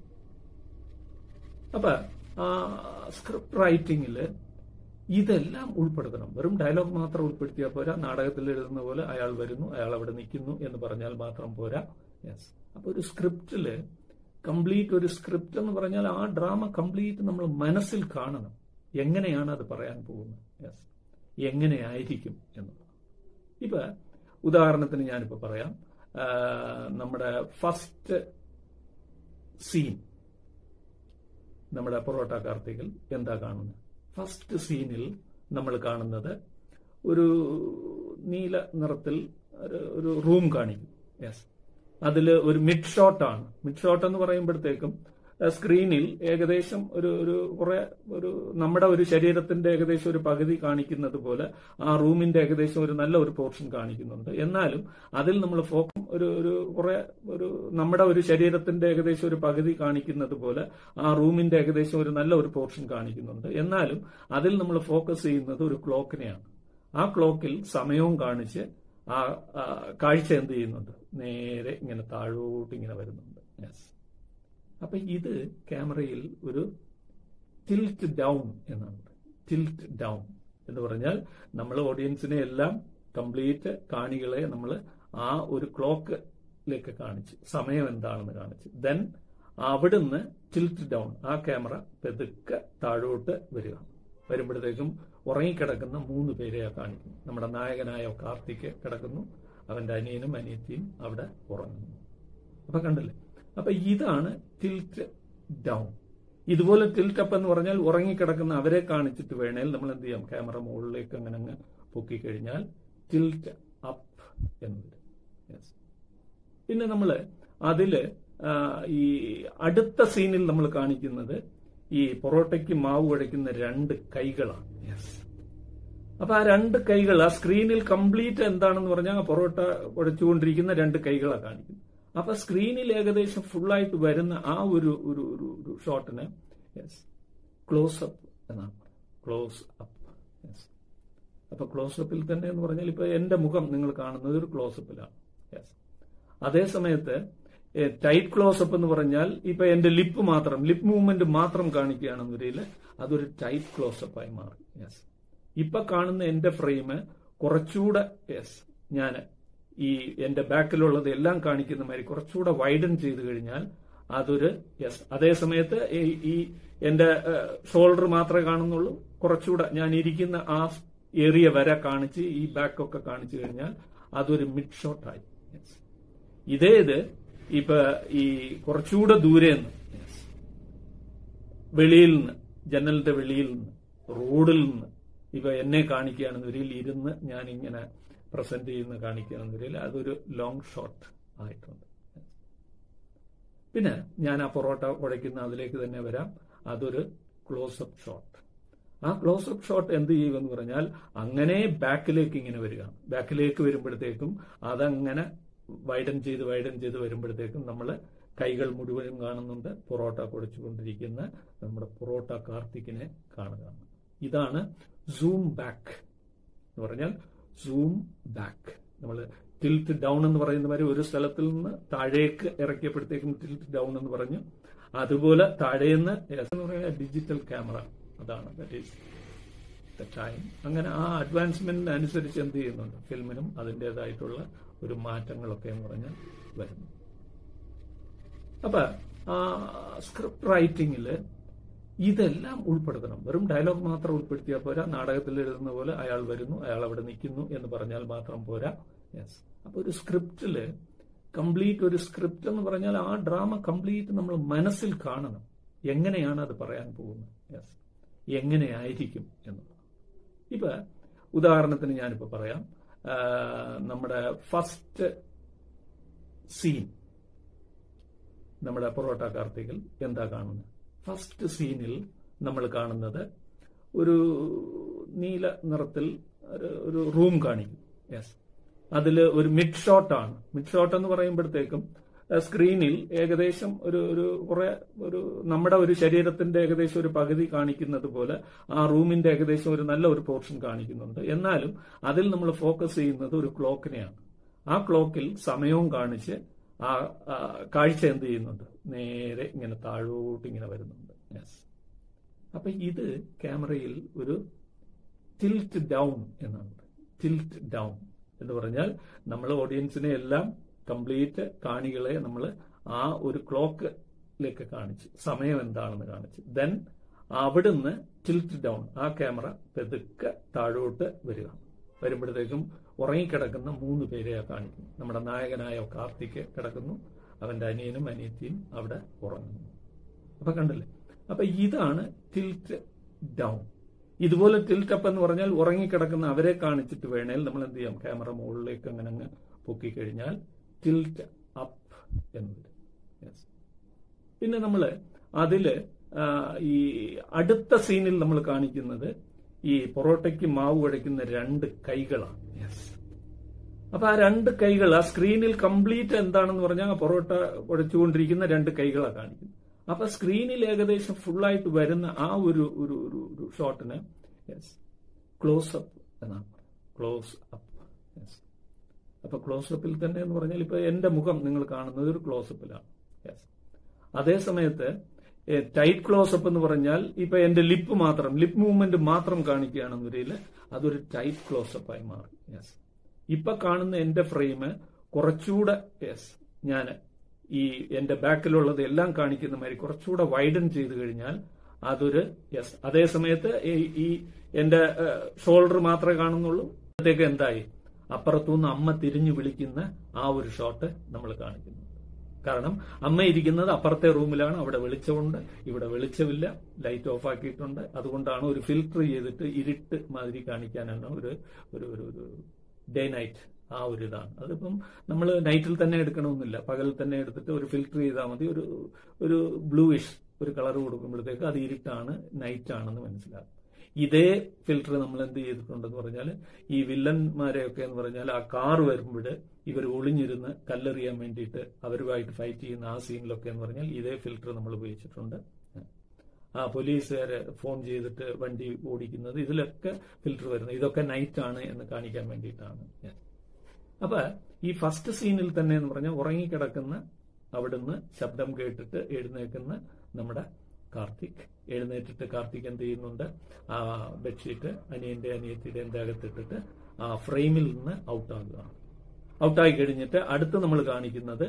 അപ്പൊ ആ സ്ക്രിപ്റ്റ് റൈറ്റിംഗില് ഇതെല്ലാം ഉൾപ്പെടുത്തണം വെറും ഡയലോഗ് മാത്രം ഉൾപ്പെടുത്തിയാൽ പോരാ നാടകത്തിൽ എഴുതുന്ന പോലെ അയാൾ വരുന്നു അയാൾ അവിടെ നിൽക്കുന്നു എന്ന് പറഞ്ഞാൽ മാത്രം പോരാ യെസ് അപ്പൊ ഒരു സ്ക്രിപ്റ്റില് കംപ്ലീറ്റ് ഒരു സ്ക്രിപ്റ്റ് എന്ന് പറഞ്ഞാൽ ആ ഡ്രാമ കംപ്ലീറ്റ് നമ്മൾ മനസ്സിൽ കാണണം എങ്ങനെയാണ് അത് പറയാൻ പോകുന്നത് യെസ് എങ്ങനെയായിരിക്കും എന്നുള്ളത് ഇപ്പൊ ഉദാഹരണത്തിന് ഞാനിപ്പോ പറയാം ആ, നമ്മുടെ ഫസ്റ്റ് സീൻ നമ്മുടെ പൊറോട്ട കാർത്തികിൽ എന്താ കാണുന്നത് ഫസ്റ്റ് സീനിൽ നമ്മൾ കാണുന്നത് ഒരു നീല നിറത്തിൽ ഒരു- ഒരു റൂം കാണിക്കും യെസ് അതിൽ ഒരു മിഡ് ഷോട്ടാണ് മിഡ് ഷോട്ട് എന്ന് പറയുമ്പോഴത്തേക്കും അഹ് സ്ക്രീനിൽ ഏകദേശം ഒരു ഒരു കുറെ ഒരു നമ്മുടെ ഒരു ശരീരത്തിന്റെ ഏകദേശം ഒരു പകുതി കാണിക്കുന്നത് പോലെ ആ റൂമിന്റെ ഏകദേശം ഒരു നല്ല ഒരു പോർഷൻ കാണിക്കുന്നുണ്ട് എന്നാലും അതിൽ നമ്മൾ ഫോക്കം ഒരു ഒരു കുറെ ഒരു നമ്മുടെ ഒരു ശരീരത്തിന്റെ ഏകദേശം ഒരു പകുതി കാണിക്കുന്നത് പോലെ ആ റൂമിന്റെ ഏകദേശം ഒരു നല്ല ഒരു പോർഷൻ കാണിക്കുന്നുണ്ട് എന്നാലും അതിൽ നമ്മൾ ഫോക്കസ് ചെയ്യുന്നത് ഒരു ക്ലോക്കിനെയാണ് ആ ക്ലോക്കിൽ സമയവും കാണിച്ച് ആ ആ കാഴ്ച എന്ത് ചെയ്യുന്നുണ്ട് നേരെ ഇങ്ങനെ താഴോട്ട് ഇങ്ങനെ വരുന്നുണ്ട് യെസ് അപ്പൊ ഇത് ക്യാമറയിൽ ഒരു ടിൽറ്റ് ഡൗൺ എന്നാണ് ടിൽറ്റ് ഡൗൺ എന്ന് പറഞ്ഞാൽ നമ്മൾ ഓഡിയൻസിനെ എല്ലാം കംപ്ലീറ്റ് കാണികളെ നമ്മൾ ആ ഒരു ക്ലോക്കിലേക്ക് കാണിച്ചു സമയം എന്താണെന്ന് കാണിച്ചു ദെൻ അവിടുന്ന് ടിൽറ്റ് ഡൗൺ ആ ക്യാമറ പെതുക്കെ താഴോട്ട് വരിക വരുമ്പോഴത്തേക്കും ഉറങ്ങിക്കിടക്കുന്ന മൂന്ന് പേരെയാ കാണിക്കുന്നു നമ്മുടെ നായകനായ കാർത്തിക് കിടക്കുന്നു അവന്റെ അനിയനും അനിയത്തിയും അവിടെ ഉറങ്ങുന്നു അപ്പൊ കണ്ടില്ലേ അപ്പൊ ഇതാണ് ടിൽറ്റ് ഡൗൺ ഇതുപോലെ ടിൽറ്റ് അപ്പ് എന്ന് പറഞ്ഞാൽ ഉറങ്ങിക്കിടക്കുന്ന അവരെ കാണിച്ചിട്ട് വേണേൽ നമ്മൾ എന്ത് ചെയ്യാം ക്യാമറ മുകളിലേക്ക് അങ്ങനെ അങ്ങ് പൊക്കി കഴിഞ്ഞാൽ ടിൽറ്റ് അപ്പ് എന്ന് വരും Yes. പിന്നെ നമ്മൾ അതില് ആ, ഈ അടുത്ത സീനിൽ നമ്മൾ കാണിക്കുന്നത് ഈ പൊറോട്ടയ്ക്ക് മാവ് കുഴയ്ക്കുന്ന രണ്ട് കൈകളാണ് യെസ് അപ്പൊ ആ രണ്ട് കൈകൾ ആ സ്ക്രീനിൽ കംപ്ലീറ്റ് എന്താണെന്ന് പറഞ്ഞാൽ ആ പൊറോട്ട കുഴച്ചുകൊണ്ടിരിക്കുന്ന രണ്ട് കൈകളാണ് കാണിക്കുന്നത് അപ്പൊ സ്ക്രീനിൽ ഏകദേശം ഫുള്ളായിട്ട് വരുന്ന ആ ഒരു ഒരു ഒരു ഒരു ഷോട്ടിന് യെസ് ക്ലോസ് അപ്പ് എന്നാണ് ക്ലോസ് അപ്പ് യെസ് അപ്പൊ ക്ലോസ് അപ്പിൽ തന്നെ എന്ന് പറഞ്ഞാൽ ഇപ്പൊ എന്റെ മുഖം നിങ്ങൾ കാണുന്നത് ഒരു ക്ലോസ് അപ്പിലാണ് യെസ് അതേ സമയത്ത് ടൈറ്റ് ക്ലോസ് അപ്പ് എന്ന് പറഞ്ഞാൽ ഇപ്പൊ എന്റെ ലിപ്പ് മാത്രം ലിപ്പ് മൂവ്മെന്റ് മാത്രം കാണിക്കുകയാണെന്നൊരിൽ അതൊരു ടൈറ്റ് ക്ലോസ് അപ്പ് ആയി മാറി യെസ് ഇപ്പൊ കാണുന്ന എന്റെ ഫ്രെയിം കുറച്ചുകൂടെ യെസ് ഞാൻ ഈ എന്റെ ബാക്കിലുള്ളത് എല്ലാം കാണിക്കുന്ന മാതിരി കുറച്ചുകൂടെ വൈഡൻ ചെയ്ത് കഴിഞ്ഞാൽ അതൊരു യെസ് അതേ സമയത്ത് ഈ- ഈ എന്റെ ഷോൾഡർ മാത്രമേ കാണുന്നുള്ളൂ കുറച്ചുകൂടെ ഞാൻ ഇരിക്കുന്ന ആ ഏറിയ വര കാണിച്ച് ഈ ബാക്കൊക്കെ കാണിച്ചു കഴിഞ്ഞാൽ അതൊരു മിഡ് ഷോട്ടായി യെസ് ഇതേത് ഇപ്പൊ ഈ കുറച്ചുകൂടെ ദൂരെ നിന്ന് വെളിയിൽ നിന്ന് ജനലിന്റെ വെളിയിൽ നിന്ന് റോഡിൽ നിന്ന് ഇപ്പൊ എന്നെ കാണിക്കുകയാണെന്ന് വരിൽ ഇരുന്ന് ഞാൻ ഇങ്ങനെ പ്രസന്റ് ചെയ്യുന്ന കാണിക്കുകയാണെന്ന് വരിൽ അതൊരു ലോങ് ഷോട്ട് ആയിട്ടുണ്ട് പിന്നെ ഞാൻ ആ പൊറോട്ട ഉടയ്ക്കുന്ന അതിലേക്ക് തന്നെ വരാം അതൊരു ക്ലോസപ്പ് ഷോട്ട് ആ ക്ലോസപ്പ് ഷോട്ട് എന്ത് ചെയ്യുമെന്ന് പറഞ്ഞാൽ അങ്ങനെ ബാക്കിലേക്ക് ഇങ്ങനെ വരിക ബാക്കിലേക്ക് വരുമ്പോഴത്തേക്കും അതങ്ങനെ വൈഡൻ ചെയ്ത് വൈഡൻ ചെയ്ത് വരുമ്പോഴത്തേക്കും നമ്മൾ കൈകൾ മുഴുവനും കാണുന്നുണ്ട് പൊറോട്ട കുടച്ചുകൊണ്ടിരിക്കുന്ന നമ്മുടെ പൊറോട്ട കാർത്തിക്കിനെ കാണുക ഇതാണ് സൂം ബാക്ക് എന്ന് പറഞ്ഞാൽ സൂം ബാക്ക് നമ്മൾ ടിൽറ്റ് ഡൗൺ എന്ന് പറയുന്ന മാതിരി ഒരു സ്ഥലത്തിൽ നിന്ന് താഴേക്ക് ഇറക്കിയപ്പോഴത്തേക്കും ടിൽറ്റ് ഡൗൺ എന്ന് പറഞ്ഞു അതുപോലെ താഴേന്ന് എന്ന് പറയുന്ന ഡിജിറ്റൽ ക്യാമറ അതാണ് ദറ്റ് ഈസ് ദ ടൈം അങ്ങനെ ആ അഡ്വാൻസ്മെന്റ് അനുസരിച്ച് എന്ത് ചെയ്യുന്നുണ്ട് ഫിലിമിനും അതിൻ്റെതായിട്ടുള്ള ഒരു മാറ്റങ്ങളൊക്കെ എന്ന് പറഞ്ഞാൽ വരുന്നു അപ്പൊ ആ സ്ക്രിപ്റ്റ് റൈറ്റിംഗില് ഇതെല്ലാം ഉൾപ്പെടുത്തണം വെറും ഡയലോഗ് മാത്രം ഉൾപ്പെടുത്തിയാൽ പോരാ നാടകത്തിൽ എഴുതുന്ന പോലെ അയാൾ വരുന്നു അയാൾ അവിടെ നിൽക്കുന്നു എന്ന് പറഞ്ഞാൽ മാത്രം പോരാ യെസ് അപ്പൊ ഒരു സ്ക്രിപ്റ്റില് കംപ്ലീറ്റ് ഒരു സ്ക്രിപ്റ്റ് എന്ന് പറഞ്ഞാൽ ആ ഡ്രാമ കംപ്ലീറ്റ് നമ്മൾ മനസ്സിൽ കാണണം എങ്ങനെയാണ് അത് പറയാൻ പോകുന്നത് യെസ് എങ്ങനെയായിരിക്കും എന്നുള്ളത് ഇപ്പൊ ഉദാഹരണത്തിന് ഞാനിപ്പോ പറയാം നമ്മുടെ ഫസ്റ്റ് സീൻ നമ്മുടെ പൊറോട്ട കാർത്തികിൽ എന്താ കാണുന്നത് ഫസ്റ്റ് സീനിൽ നമ്മൾ കാണുന്നത് ഒരു നീല നിറത്തിൽ ഒരു റൂം കാണിക്കും യെസ് അതിൽ ഒരു മിഡ് ഷോട്ടാണ് മിഡ് ഷോട്ട് എന്ന് പറയുമ്പോഴത്തേക്കും സ്ക്രീനിൽ ഏകദേശം ഒരു ഒരു കുറെ ഒരു നമ്മുടെ ഒരു ശരീരത്തിന്റെ ഏകദേശം ഒരു പകുതി കാണിക്കുന്നത് പോലെ ആ റൂമിന്റെ ഏകദേശം ഒരു നല്ല ഒരു പോർഷൻ കാണിക്കുന്നുണ്ട് എന്നാലും അതിൽ നമ്മൾ ഫോക്കസ് ചെയ്യുന്നത് ഒരു ക്ലോക്കിനെയാണ് ആ ക്ലോക്കിൽ സമയവും കാണിച്ച് ആ കാഴ്ച എന്ത് ചെയ്യുന്നുണ്ട് നേരെ ഇങ്ങനെ താഴോട്ട് ഇങ്ങനെ വരുന്നുണ്ട് യെസ് അപ്പൊ ഇത് ക്യാമറയിൽ ഒരു ടിൽറ്റ് ഡൗൺ എന്നാണ് ടിൽറ്റ് ഡൗൺ എന്ന് പറഞ്ഞാൽ നമ്മൾ ഓഡിയൻസിനെ എല്ലാം കംപ്ലീറ്റ് കാണികളെ നമ്മൾ ആ ഒരു ക്ലോക്കിലേക്ക് കാണിച്ചു സമയം എന്താണെന്ന് കാണിച്ചു ദെൻ അവിടുന്ന് ടിൽറ്റ് ഡൗൺ ആ ക്യാമറ പെതുക്കെ താഴോട്ട് വരിക വരുമ്പോഴത്തേക്കും ഉറങ്ങിക്കിടക്കുന്ന മൂന്ന് പേരെ കാണിക്കും നമ്മുടെ നായകനായ കാർത്തിക് കിടക്കുന്നു അവന്റെ അനിയനും അനിയത്തിയും അവിടെ ഉറങ്ങുന്നു അപ്പൊ കണ്ടില്ലേ അപ്പൊ ഇതാണ് ടിൽറ്റ് ഡൗൺ ഇതുപോലെ ടിൽറ്റ് അപ്പ് എന്ന് പറഞ്ഞാൽ ഉറങ്ങിക്കിടക്കുന്ന അവരെ കാണിച്ചിട്ട് വേണേൽ നമ്മൾ എന്ത് ചെയ്യാം ക്യാമറ മുകളിലേക്ക് അങ്ങനെ അങ്ങ് പൊക്കി കഴിഞ്ഞാൽ ടിൽറ്റ് അപ്പ് എന്ന് വരും പിന്നെ നമ്മൾ അതില് ഈ അടുത്ത സീനിൽ നമ്മൾ കാണിക്കുന്നത് ഈ പൊറോട്ടയ്ക്ക് മാവ് കുഴയ്ക്കുന്ന രണ്ട് കൈകളാണ് യെസ് അപ്പൊ ആ രണ്ട് കൈകൾ ആ സ്ക്രീനിൽ കംപ്ലീറ്റ് എന്താണെന്ന് പറഞ്ഞാൽ പൊറോട്ട കുഴച്ചുകൊണ്ടിരിക്കുന്ന രണ്ട് കൈകളാണ് കാണിക്കുന്നത് അപ്പൊ സ്ക്രീനിൽ ഏകദേശം ഫുള്ളായിട്ട് വരുന്ന ആ ഒരു ഒരു ഒരു ഷോട്ടിന് യെസ് ക്ലോസ് അപ്പ് എന്നാണ് ക്ലോസ് അപ്പ് യെസ് അപ്പൊ ക്ലോസ് അപ്പിൽ തന്നെ എന്ന് പറഞ്ഞാൽ ഇപ്പൊ എന്റെ മുഖം നിങ്ങൾ കാണുന്നത് ഒരു ക്ലോസ് അപ്പിലാണ് യെസ് അതേ സമയത്ത് ടൈറ്റ് ക്ലോസ് അപ്പ് എന്ന് പറഞ്ഞാൽ ഇപ്പൊ എന്റെ ലിപ്പ് മാത്രം ലിപ്പ് മൂവ്മെന്റ് മാത്രം കാണിക്കുകയാണെന്നൊരിൽ അതൊരു ടൈറ്റ് ക്ലോസ് അപ്പ് ആയി മാറി യെസ് ഇപ്പൊ കാണുന്ന എന്റെ ഫ്രെയിം കുറച്ചുകൂടെ യെസ് ഞാൻ ഈ എന്റെ ബാക്കിലുള്ളത് എല്ലാം കാണിക്കുന്ന മാതിരി കുറച്ചുകൂടെ വൈഡൻ ചെയ്തു കഴിഞ്ഞാൽ അതൊരു യെസ് അതേ സമയത്ത് ഈ എന്റെ ഷോൾഡർ മാത്രമേ കാണുന്നുള്ളൂ അപ്പോഴത്തേക്ക് എന്തായി അപ്പുറത്തുനിന്ന് അമ്മ തിരിഞ്ഞു വിളിക്കുന്ന ആ ഒരു ഷോട്ട് നമ്മൾ കാണിക്കുന്നു കാരണം അമ്മ ഇരിക്കുന്നത് അപ്പുറത്തെ റൂമിലാണ് അവിടെ വെളിച്ചമുണ്ട് ഇവിടെ വെളിച്ചമില്ല ലൈറ്റ് ഓഫ് ആക്കിയിട്ടുണ്ട് അതുകൊണ്ടാണ് ഒരു ഫിൽട്ടർ ചെയ്തിട്ട് ഇരുട്ട് മാതിരി കാണിക്കാനാണ് ഒരു ഒരു ഒരു ഡേ നൈറ്റ് ആ ഒരു ഇതാണ് അതിപ്പം നമ്മൾ നൈറ്റിൽ തന്നെ എടുക്കണമെന്നില്ല പകലിൽ തന്നെ എടുത്തിട്ട് ഒരു ഫിൽട്ടർ ചെയ്താൽ മതി ഒരു ഒരു ബ്ലൂയിഷ് ഒരു കളർ കൊടുക്കുമ്പോഴത്തേക്ക് അത് ഇരുട്ടാണ് നൈറ്റ് ആണെന്ന് മനസ്സിലാകും ഇതേ ഫിൽട്ടർ നമ്മൾ എന്ത് ചെയ്തിട്ടുണ്ടെന്ന് പറഞ്ഞാൽ ഈ വില്ലന്മാരെയൊക്കെ എന്ന് പറഞ്ഞാൽ ആ കാർ വരുമ്പോൾ ഇവർ ഒളിഞ്ഞിരുന്ന് കല്ലെറിയാൻ വേണ്ടിയിട്ട് അവരുമായിട്ട് ഫൈറ്റ് ചെയ്യുന്ന ആ സീനിലൊക്കെ എന്ന് പറഞ്ഞാൽ ഇതേ ഫിൽട്ടർ നമ്മൾ ഉപയോഗിച്ചിട്ടുണ്ട് ആ പോലീസുകാരെ ഫോൺ ചെയ്തിട്ട് വണ്ടി ഓടിക്കുന്നത് ഇതിലൊക്കെ ഫിൽട്ടർ വരുന്നത് ഇതൊക്കെ നൈറ്റ് ആണ് എന്ന് കാണിക്കാൻ വേണ്ടിയിട്ടാണ് അപ്പൊ ഈ ഫസ്റ്റ് സീനിൽ തന്നെ എന്ന് പറഞ്ഞാൽ ഉറങ്ങിക്കിടക്കുന്ന അവിടുന്ന് ശബ്ദം കേട്ടിട്ട് എഴുന്നേക്കുന്ന നമ്മുടെ കാർത്തിക് എഴുന്നേറ്റിട്ട് കാർത്തിക് എന്ത് ചെയ്യുന്നുണ്ട് ആ ബെഡ്ഷീറ്റ് അനിയന്റെ അനിയത്തിയുടെ അകത്തിട്ടിട്ട് ആ ഫ്രെയിമിൽ നിന്ന് ഔട്ടാകുകയാണ് ഔട്ടായി കഴിഞ്ഞിട്ട് അടുത്ത് നമ്മൾ കാണിക്കുന്നത്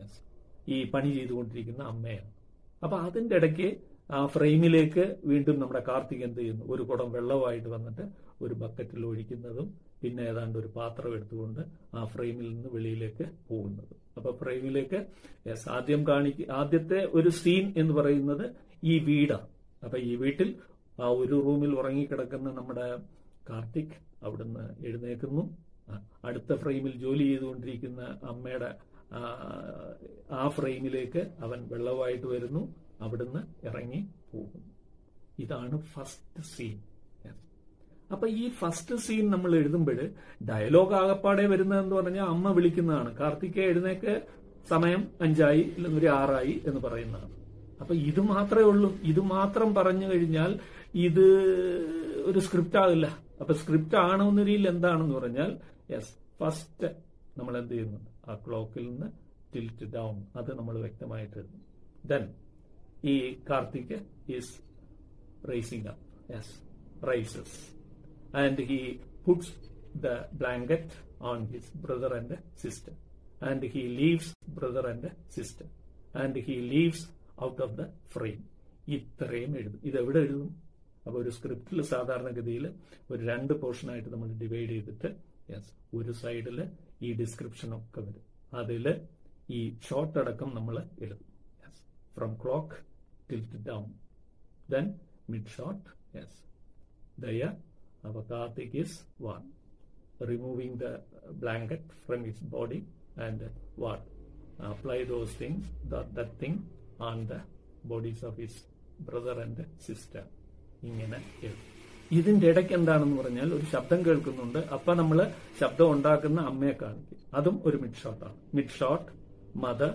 ഈ പണി ചെയ്തുകൊണ്ടിരിക്കുന്ന അമ്മയാണ് അപ്പൊ അതിന്റെ ഇടയ്ക്ക് ആ ഫ്രെയിമിലേക്ക് വീണ്ടും നമ്മുടെ കാർത്തിക് എന്ത് ചെയ്യുന്നു ഒരു കുടം വെള്ളമായിട്ട് വന്നിട്ട് ഒരു ബക്കറ്റിൽ ഒഴിക്കുന്നതും പിന്നെ ഏതാണ്ട് ഒരു പാത്രം എടുത്തുകൊണ്ട് ആ ഫ്രെയിമിൽ നിന്ന് വെളിയിലേക്ക് പോകുന്നത് അപ്പൊ ഫ്രെയിമിലേക്ക് yes, ആദ്യം കാണിക്ക ആദ്യത്തെ ഒരു സീൻ എന്ന് പറയുന്നത് ഈ വീടാണ് അപ്പൊ ഈ വീട്ടിൽ ആ ഒരു റൂമിൽ ഉറങ്ങിക്കിടക്കുന്ന നമ്മുടെ കാർത്തിക് അവിടുന്ന് എഴുന്നേൽക്കുന്നു ആ, അടുത്ത ഫ്രെയിമിൽ ജോലി ചെയ്തുകൊണ്ടിരിക്കുന്ന അമ്മയുടെ ആ, ആ ഫ്രെയിമിലേക്ക് അവൻ വെള്ളമായിട്ട് വരുന്നു അവിടുന്ന് ഇറങ്ങി പോകുന്നു ഇതാണ് ഫസ്റ്റ് സീൻ അപ്പൊ ഈ ഫസ്റ്റ് സീൻ നമ്മൾ എഴുതുമ്പോൾ ഡയലോഗ് ആകപ്പാടെ വരുന്നതെന്ന് പറഞ്ഞാൽ അമ്മ വിളിക്കുന്നതാണ് കാർത്തിക് എഴുന്നേക്ക് സമയം അഞ്ചായി അല്ലെങ്കിൽ ഒരു ആറായി എന്ന് പറയുന്നതാണ് അപ്പൊ ഇത് മാത്രമേ ഉള്ളൂ ഇത് മാത്രം പറഞ്ഞു കഴിഞ്ഞാൽ ഇത് ഒരു സ്ക്രിപ്റ്റ് ആകില്ല അപ്പൊ സ്ക്രിപ്റ്റ് ആണെന്ന രീതിയിൽ എന്താണെന്ന് പറഞ്ഞാൽ യെസ് ഫസ്റ്റ് നമ്മൾ എന്ത് ചെയ്യുന്നുണ്ട് ആ ക്ലോക്കിൽ നിന്ന് ടിൽറ്റ് ഡൗൺ അത് നമ്മൾ വ്യക്തമായിട്ട് എഴുതും ദെൻ ഈ Karthik is racing up yes rises and he puts the blanket on his brother and sister and he leaves brother and sister and he leaves out of the frame ഇത്രയും എഴുതും ഇത് എവിടെ എഴുതും അപ്പൊ ഒരു സ്ക്രിപ്റ്റിൽ സാധാരണഗതിയിൽ ഒരു രണ്ട് പോർഷനായിട്ട് നമ്മൾ ഡിവൈഡ് ചെയ്തിട്ട് യെസ് ഒരു സൈഡിൽ ഈ ഡിസ്ക്രിപ്ഷൻ ഒക്കെ വരും അതിൽ ഈ ഷോർട്ട് അടക്കം നമ്മൾ എഴുതും yes from clock tilt down then mid shot yes there our Karthik is one. Removing the blanket from his body and what? Apply those things, that, that thing on the bodies of his brother and sister. ഇങ്ങനെ എഴുതും ഇതിന്റെ ഇടയ്ക്ക് എന്താണെന്ന് പറഞ്ഞാൽ ഒരു ശബ്ദം കേൾക്കുന്നുണ്ട് അപ്പൊ നമ്മൾ ശബ്ദം ഉണ്ടാക്കുന്ന അമ്മയെ കാണിക്കും അതും ഒരു മിഡ് ഷോട്ടാണ് mid shot mother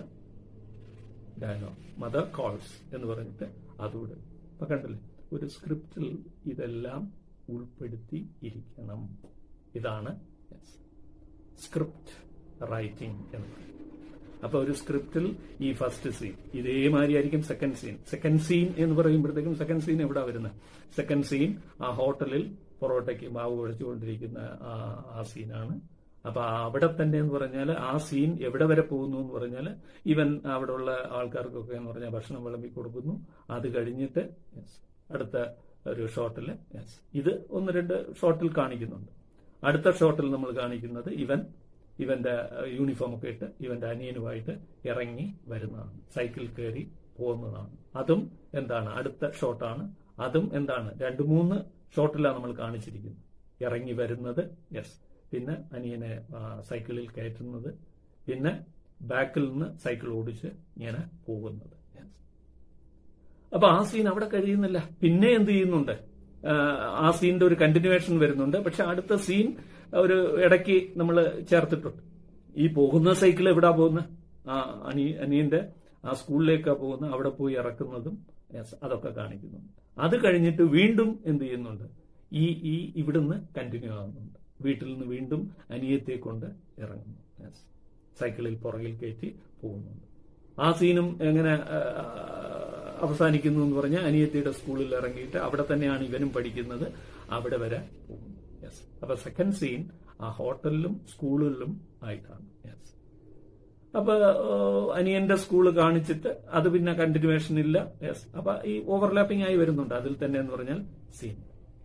dialogue mother calls എന്ന് പറഞ്ഞിട്ട് അതുകൂടെ അപ്പൊ കണ്ടില്ലേ ഒരു സ്ക്രിപ്റ്റിൽ ഇതെല്ലാം ഉൾപ്പെടുത്തി ഇരിക്കണം ഇതാണ് സ്ക്രിപ്റ്റ് റൈറ്റിംഗ് എന്ന് പറയുന്നത് അപ്പൊ ഒരു സ്ക്രിപ്റ്റിൽ ഈ ഫസ്റ്റ് സീൻ ഇതേമാതിരി ആയിരിക്കും സെക്കൻഡ് സീൻ സെക്കൻഡ് സീൻ എന്ന് പറയുമ്പോഴത്തേക്കും സെക്കൻഡ് സീൻ എവിടെ വരുന്നത് സെക്കൻഡ് സീൻ ആ ഹോട്ടലിൽ പൊറോട്ടയ്ക്ക് മാവ് കുഴച്ചുകൊണ്ടിരിക്കുന്ന ആ- ആ സീനാണ് അപ്പൊ അവിടെ തന്നെ എന്ന് പറഞ്ഞാൽ ആ സീൻ എവിടെ വരെ പോകുന്നു എന്ന് പറഞ്ഞാൽ ഇവൻ അവിടെയുള്ള ആൾക്കാർക്കൊക്കെ എന്ന് പറഞ്ഞാൽ ഭക്ഷണം വിളമ്പി കൊടുക്കുന്നു അത് കഴിഞ്ഞിട്ട് yes, അടുത്ത ഒരു ഷോട്ടിൽ യെസ് ഇത് ഒന്ന് രണ്ട് ഷോട്ടിൽ കാണിക്കുന്നുണ്ട് അടുത്ത ഷോട്ടിൽ നമ്മൾ കാണിക്കുന്നത് ഇവൻ ഇവന്റെ യൂണിഫോം ഒക്കെ ഇട്ട് ഇവന്റെ അനിയനുമായിട്ട് ഇറങ്ങി വരുന്നതാണ് സൈക്കിൾ കയറി പോകുന്നതാണ് അതും എന്താണ് അടുത്ത ഷോട്ടാണ് അതും എന്താണ് രണ്ട് മൂന്ന് ഷോട്ടിലാണ് നമ്മൾ കാണിച്ചിരിക്കുന്നത് ഇറങ്ങി വരുന്നത് യെസ് പിന്നെ അനിയനെ ആ, സൈക്കിളിൽ കയറ്റുന്നത് പിന്നെ ബാക്കിൽ നിന്ന് സൈക്കിൾ ഓടിച്ച് ഇങ്ങനെ പോകുന്നത് യെസ് അപ്പൊ ആ സീൻ അവിടെ കഴിയുന്നില്ല പിന്നെ എന്ത് ചെയ്യുന്നുണ്ട് ആ, ആ സീനിന്റെ ഒരു കണ്ടിന്യൂവേഷൻ വരുന്നുണ്ട് പക്ഷെ അടുത്ത സീൻ ഒരു ഇടയ്ക്ക് നമ്മൾ ചേർത്തിട്ടുണ്ട് ഈ പോകുന്ന സൈക്കിൾ എവിടാ പോകുന്നത് ആ അനി അനിയന്റെ ആ സ്കൂളിലേക്കാ പോകുന്നത് അവിടെ പോയി ഇറക്കുന്നതും yes, അതൊക്കെ കാണിക്കുന്നുണ്ട് അത് കഴിഞ്ഞിട്ട് വീണ്ടും എന്ത് ചെയ്യുന്നുണ്ട് ഈ ഈ ഇവിടുന്ന് കണ്ടിന്യൂ ആകുന്നുണ്ട് വീട്ടിൽ നിന്ന് വീണ്ടും അനിയത്തെ കൊണ്ട് ഇറങ്ങുന്നു yes. സൈക്കിളിൽ പുറകിൽ കയറ്റി പോകുന്നുണ്ട് ആ സീനും എങ്ങനെ ആ, അവസാനിക്കുന്നു എന്ന് പറഞ്ഞാൽ അനിയത്തിയുടെ സ്കൂളിൽ ഇറങ്ങിയിട്ട് അവിടെ തന്നെയാണ് ഇവനും പഠിക്കുന്നത് അവിടെ വരെ പോകുന്നു യെസ് അപ്പൊ സെക്കൻഡ് സീൻ ആ ഹോട്ടലിലും സ്കൂളിലും ആയിട്ടാണ് യെസ് അപ്പൊ ആ, അനിയന്റെ സ്കൂള് കാണിച്ചിട്ട് അത് പിന്നെ കണ്ടിന്യൂവേഷൻ ഇല്ല യെസ് അപ്പൊ ഈ ഓവർലാപ്പിംഗ് ആയി വരുന്നുണ്ട് അതിൽ തന്നെ എന്ന് പറഞ്ഞാൽ സീൻ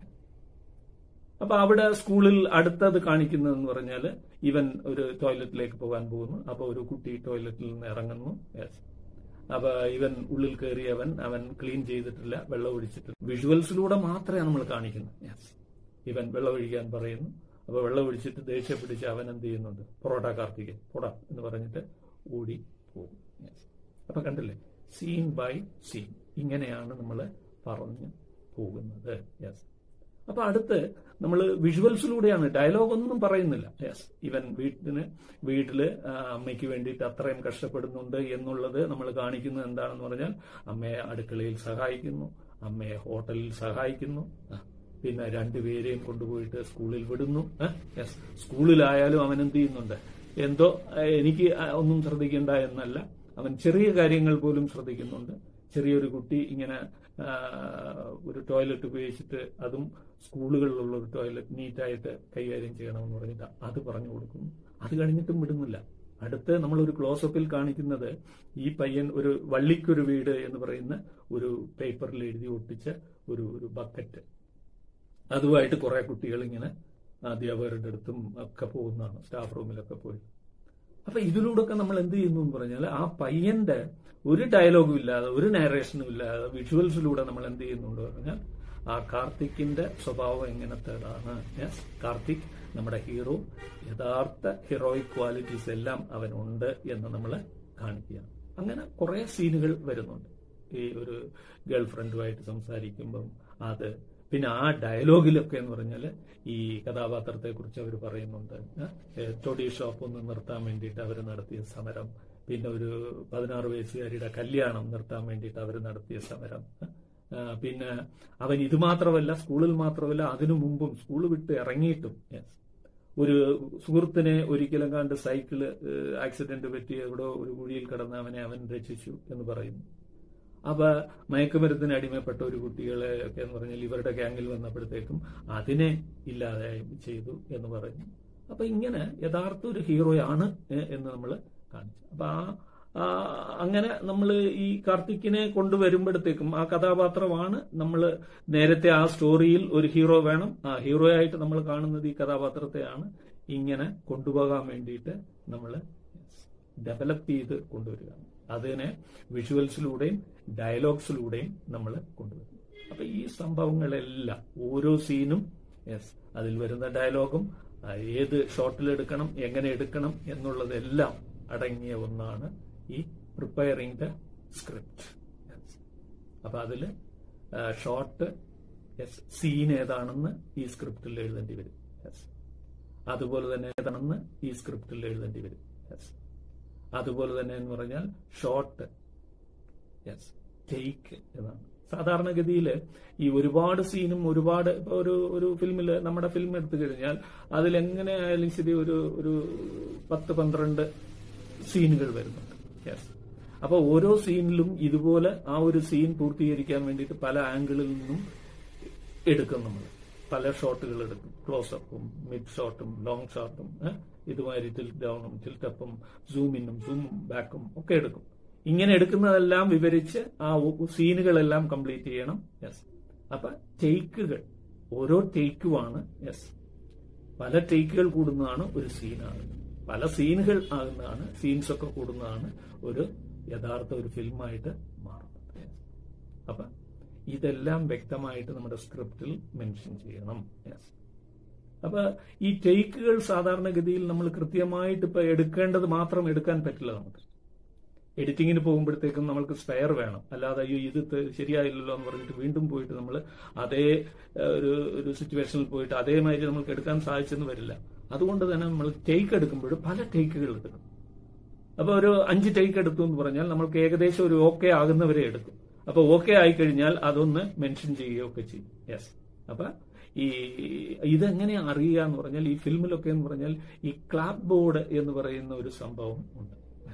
അപ്പൊ അവിടെ സ്കൂളിൽ അടുത്തത് കാണിക്കുന്നതെന്ന് പറഞ്ഞാൽ ഇവൻ ഒരു ടോയ്ലറ്റിലേക്ക് പോകാൻ പോകുന്നു അപ്പൊ ഒരു കുട്ടി ടോയ്ലറ്റിൽ നിന്ന് ഇറങ്ങുന്നു യെസ് അപ്പൊ ഇവൻ ഉള്ളിൽ കയറിയവൻ അവൻ ക്ലീൻ ചെയ്തിട്ടില്ല വെള്ളം ഒഴിച്ചിട്ടില്ല വിഷ്വൽസിലൂടെ മാത്രമേ നമ്മൾ കാണിക്കുന്നു യെസ് ഇവൻ വെള്ളം ഒഴിക്കാൻ പറയുന്നു അപ്പൊ വെള്ളം ഒഴിച്ചിട്ട് ദേഷ്യം പിടിച്ച് അവൻ എന്ത് ചെയ്യുന്നുണ്ട് പൊറോട്ട കാർത്തികൻ പൊടാ എന്ന് പറഞ്ഞിട്ട് ഓടി പോകും യെസ് അപ്പൊ കണ്ടില്ലേ സീൻ ബൈ സീൻ ഇങ്ങനെയാണ് നമ്മൾ പറഞ്ഞു പോകുന്നത് യെസ് അപ്പൊ അടുത്ത് നമ്മൾ വിഷ്വൽസിലൂടെയാണ് ഡയലോഗ് ഒന്നും പറയുന്നില്ല യെസ് ഇവൻ വീട്ടിന് വീട്ടില് ആ, അമ്മയ്ക്ക് വേണ്ടിയിട്ട് അത്രയും കഷ്ടപ്പെടുന്നുണ്ട് എന്നുള്ളത് നമ്മൾ കാണിക്കുന്നത് എന്താണെന്ന് പറഞ്ഞാൽ അമ്മയെ അടുക്കളയിൽ സഹായിക്കുന്നു അമ്മയെ ഹോട്ടലിൽ സഹായിക്കുന്നു ആ, പിന്നെ രണ്ടുപേരെയും കൊണ്ടുപോയിട്ട് സ്കൂളിൽ വിടുന്നു യെസ് സ്കൂളിലായാലും അവൻ എന്ത് ചെയ്യുന്നുണ്ട് എന്തോ ആ, എനിക്ക് ആ, ഒന്നും ശ്രദ്ധിക്കേണ്ട എന്നല്ല അവൻ ചെറിയ കാര്യങ്ങൾ പോലും ശ്രദ്ധിക്കുന്നുണ്ട് ചെറിയൊരു കുട്ടി ഇങ്ങനെ ആ, ഒരു ടോയ്ലറ്റ് ഉപയോഗിച്ചിട്ട് അതും സ്കൂളുകളിലുള്ള ഒരു ടോയ്ലറ്റ് നീറ്റായിട്ട് കൈകാര്യം ചെയ്യണമെന്ന് പറഞ്ഞിട്ട് അത് പറഞ്ഞു കൊടുക്കുന്നു അത് കഴിഞ്ഞിട്ടും വിടുന്നില്ല അടുത്ത് നമ്മളൊരു ക്ലോസപ്പിൽ കാണിക്കുന്നത് ഈ പയ്യൻ ഒരു വള്ളിക്കൊരു വീട് എന്ന് പറയുന്ന ഒരു പേപ്പറിൽ എഴുതി ഒട്ടിച്ച ഒരു ഒരു ബക്കറ്റ് അതുമായിട്ട് കുറെ കുട്ടികൾ ഇങ്ങനെ അധ്യാപകരുടെ അടുത്തും ഒക്കെ പോകുന്നതാണ് സ്റ്റാഫ് റൂമിലൊക്കെ പോയി അപ്പൊ ഇതിലൂടെയൊക്കെ നമ്മൾ എന്ത് ചെയ്യുന്നു എന്ന് പറഞ്ഞാൽ ആ പയ്യന്റെ ഒരു ഡയലോഗും ഇല്ലാതെ ഒരു നരേഷനും ഇല്ലാതെ വിഷ്വൽസിലൂടെ നമ്മൾ എന്ത് ചെയ്യുന്നുണ്ട് പറഞ്ഞാൽ ആ കാർത്തിക്കിന്റെ സ്വഭാവം എങ്ങനത്തേതാണ് യെസ് കാർത്തിക് നമ്മുടെ ഹീറോ യഥാർത്ഥ ഹീറോയിക് ക്വാളിറ്റീസ് എല്ലാം അവനുണ്ട് എന്ന് നമ്മൾ കാണിക്കുകയാണ് അങ്ങനെ കുറെ സീനുകൾ വരുന്നുണ്ട് ഈ ഒരു ഗേൾ ഫ്രണ്ടുമായിട്ട് സംസാരിക്കുമ്പം അത് പിന്നെ ആ ഡയലോഗിലൊക്കെ എന്ന് പറഞ്ഞാൽ ഈ കഥാപാത്രത്തെ കുറിച്ച് അവർ പറയുന്നുണ്ട് ഏഹ് ടൊഡി ഷോപ്പ് ഒന്ന് നിർത്താൻ വേണ്ടിയിട്ട് അവർ നടത്തിയ സമരം പിന്നെ ഒരു പതിനാറ് വയസ്സുകാരിയുടെ കല്യാണം നിർത്താൻ വേണ്ടിയിട്ട് അവർ നടത്തിയ സമരം ആ, പിന്നെ അവൻ ഇത് മാത്രമല്ല സ്കൂളിൽ മാത്രമല്ല അതിനു മുമ്പും സ്കൂൾ വിട്ട് ഇറങ്ങിയിട്ടും yes, ഒരു സുഹൃത്തിനെ ഒരിക്കലും കണ്ട് സൈക്കിള് ആക്സിഡന്റ് പറ്റി എവിടെ ഒരു കുഴിയിൽ കിടന്ന് അവനെ അവൻ രക്ഷിച്ചു എന്ന് പറയുന്നു അപ്പൊ മയക്കുമരുന്നിന് അടിമപ്പെട്ട ഒരു കുട്ടികളെ ഒക്കെ എന്ന് പറഞ്ഞാൽ ഇവരുടെ ഗ്യാങ്ങിൽ വന്നപ്പോഴത്തേക്കും അതിനെ ഇല്ലാതെ ചെയ്തു എന്ന് പറയുന്നു അപ്പൊ ഇങ്ങനെ യഥാർത്ഥ ഒരു ഹീറോയാണ് എ- എന്ന് നമ്മൾ കാണിച്ചു അപ്പൊ ആ ആ, അങ്ങനെ നമ്മൾ ഈ കാർത്തിക്കിനെ കൊണ്ടുവരുമ്പോഴത്തേക്കും ആ കഥാപാത്രമാണ് നമ്മൾ നേരത്തെ ആ സ്റ്റോറിയിൽ ഒരു ഹീറോ വേണം ആ ഹീറോ ആയിട്ട് നമ്മൾ കാണുന്നത് ഈ കഥാപാത്രത്തെയാണ് ഇങ്ങനെ കൊണ്ടുപോകാൻ വേണ്ടിയിട്ട് നമ്മൾ ഡെവലപ്പ് ചെയ്ത് കൊണ്ടുവരിക അതിനെ വിഷ്വൽസിലൂടെയും ഡയലോഗ്സിലൂടെയും നമ്മൾ കൊണ്ടുവരും അപ്പൊ ഈ സംഭവങ്ങളെല്ലാം ഓരോ സീനും യെസ് അതിൽ വരുന്ന ഡയലോഗും ആ, ഏത് ഷോട്ടിൽ എടുക്കണം എങ്ങനെ എടുക്കണം എന്നുള്ളതെല്ലാം അടങ്ങിയ ഒന്നാണ് ഈ പ്രിപ്പയറിംഗ് ദ സ്ക്രിപ്റ്റ് അപ്പൊ അതില് ഷോർട്ട് യെസ് സീൻ ഏതാണെന്ന് ഈ സ്ക്രിപ്റ്റിൽ എഴുതേണ്ടി വരും യെസ് അതുപോലെ തന്നെ ഏതാണെന്ന് ഈ സ്ക്രിപ്റ്റിൽ എഴുതേണ്ടി വരും യെസ് അതുപോലെ തന്നെ എന്ന് പറഞ്ഞാൽ ഷോർട്ട് യെസ് ടേക്ക് എന്നാണ് സാധാരണഗതിയിൽ ഈ ഒരുപാട് സീനും ഒരുപാട് ഇപ്പൊ ഒരു ഒരു ഫിലിമിൽ നമ്മുടെ ഫിലിം എടുത്തു കഴിഞ്ഞാൽ അതിലെങ്ങനെ ആയാലും ശരി ഒരു ഒരു പത്ത് പന്ത്രണ്ട് സീനുകൾ വരുന്നുണ്ട് യെസ് അപ്പൊ ഓരോ സീനിലും ഇതുപോലെ ആ ഒരു സീൻ പൂർത്തീകരിക്കാൻ വേണ്ടിയിട്ട് പല ആംഗിളിൽ നിന്നും എടുക്കും നമ്മൾ പല ഷോട്ടുകൾ എടുക്കും ക്ലോസപ്പും മിഡ് ഷോട്ടും ലോങ് ഷോട്ടും ഇതുമാതിരി ടിൽറ്റ് ഡൗണും ടിൽറ്റപ്പും സൂമിനും സൂമും ബാക്കും ഒക്കെ എടുക്കും ഇങ്ങനെ എടുക്കുന്നതെല്ലാം വിവരിച്ച് ആ സീനുകളെല്ലാം കംപ്ലീറ്റ് ചെയ്യണം യെസ് അപ്പൊ ടേക്കുകൾ ഓരോ ടേക്കുമാണ് യെസ് പല ടേക്കുകൾ കൂടുന്നതാണ് ഒരു സീനാണ് പല സീനുകൾ ആകുന്നതാണ് സീൻസ് ഒക്കെ കൂടുന്നതാണ് ഒരു യഥാർത്ഥ ഒരു ഫിലിമായിട്ട് മാറുന്നത് Yes. അപ്പൊ ഇതെല്ലാം വ്യക്തമായിട്ട് നമ്മുടെ സ്ക്രിപ്റ്റിൽ മെൻഷൻ ചെയ്യണം യെസ് അപ്പൊ ഈ ടേക്കുകൾ സാധാരണഗതിയിൽ നമ്മൾ കൃത്യമായിട്ട് ഇപ്പൊ എടുക്കേണ്ടത് മാത്രം എടുക്കാൻ പറ്റില്ല നമുക്ക് എഡിറ്റിങ്ങിന് പോകുമ്പോഴത്തേക്കും നമ്മൾക്ക് സ്പെയർ വേണം അല്ലാതെ അയ്യോ ഇത് ത- ശരിയായില്ലല്ലോ എന്ന് പറഞ്ഞിട്ട് വീണ്ടും പോയിട്ട് നമ്മൾ അതേ ഏഹ്, ഒരു ഒരു സിറ്റുവേഷനിൽ പോയിട്ട് അതേമാതിരി നമുക്ക് എടുക്കാൻ സാധിച്ചെന്ന് വരില്ല അതുകൊണ്ട് തന്നെ നമ്മൾ ടേക്ക് എടുക്കുമ്പോൾ പല ടേക്കുകൾ എടുക്കും അപ്പൊ ഒരു അഞ്ച് ടേക്ക് എടുത്തു എന്ന് പറഞ്ഞാൽ നമ്മൾക്ക് ഏകദേശം ഒരു ഓക്കെ ആകുന്നവരെ എടുക്കും അപ്പൊ ഓക്കെ ആയി കഴിഞ്ഞാൽ അതൊന്ന് മെൻഷൻ ചെയ്യുകയൊക്കെ ചെയ്യും യെസ് അപ്പൊ ഈ ഇതെങ്ങനെ അറിയുക എന്ന് പറഞ്ഞാൽ ഈ ഫിലിമിലൊക്കെ എന്ന് പറഞ്ഞാൽ ഈ ക്ലാപ്പ് ബോർഡ് എന്ന് പറയുന്ന ഒരു സംഭവം ഉണ്ട്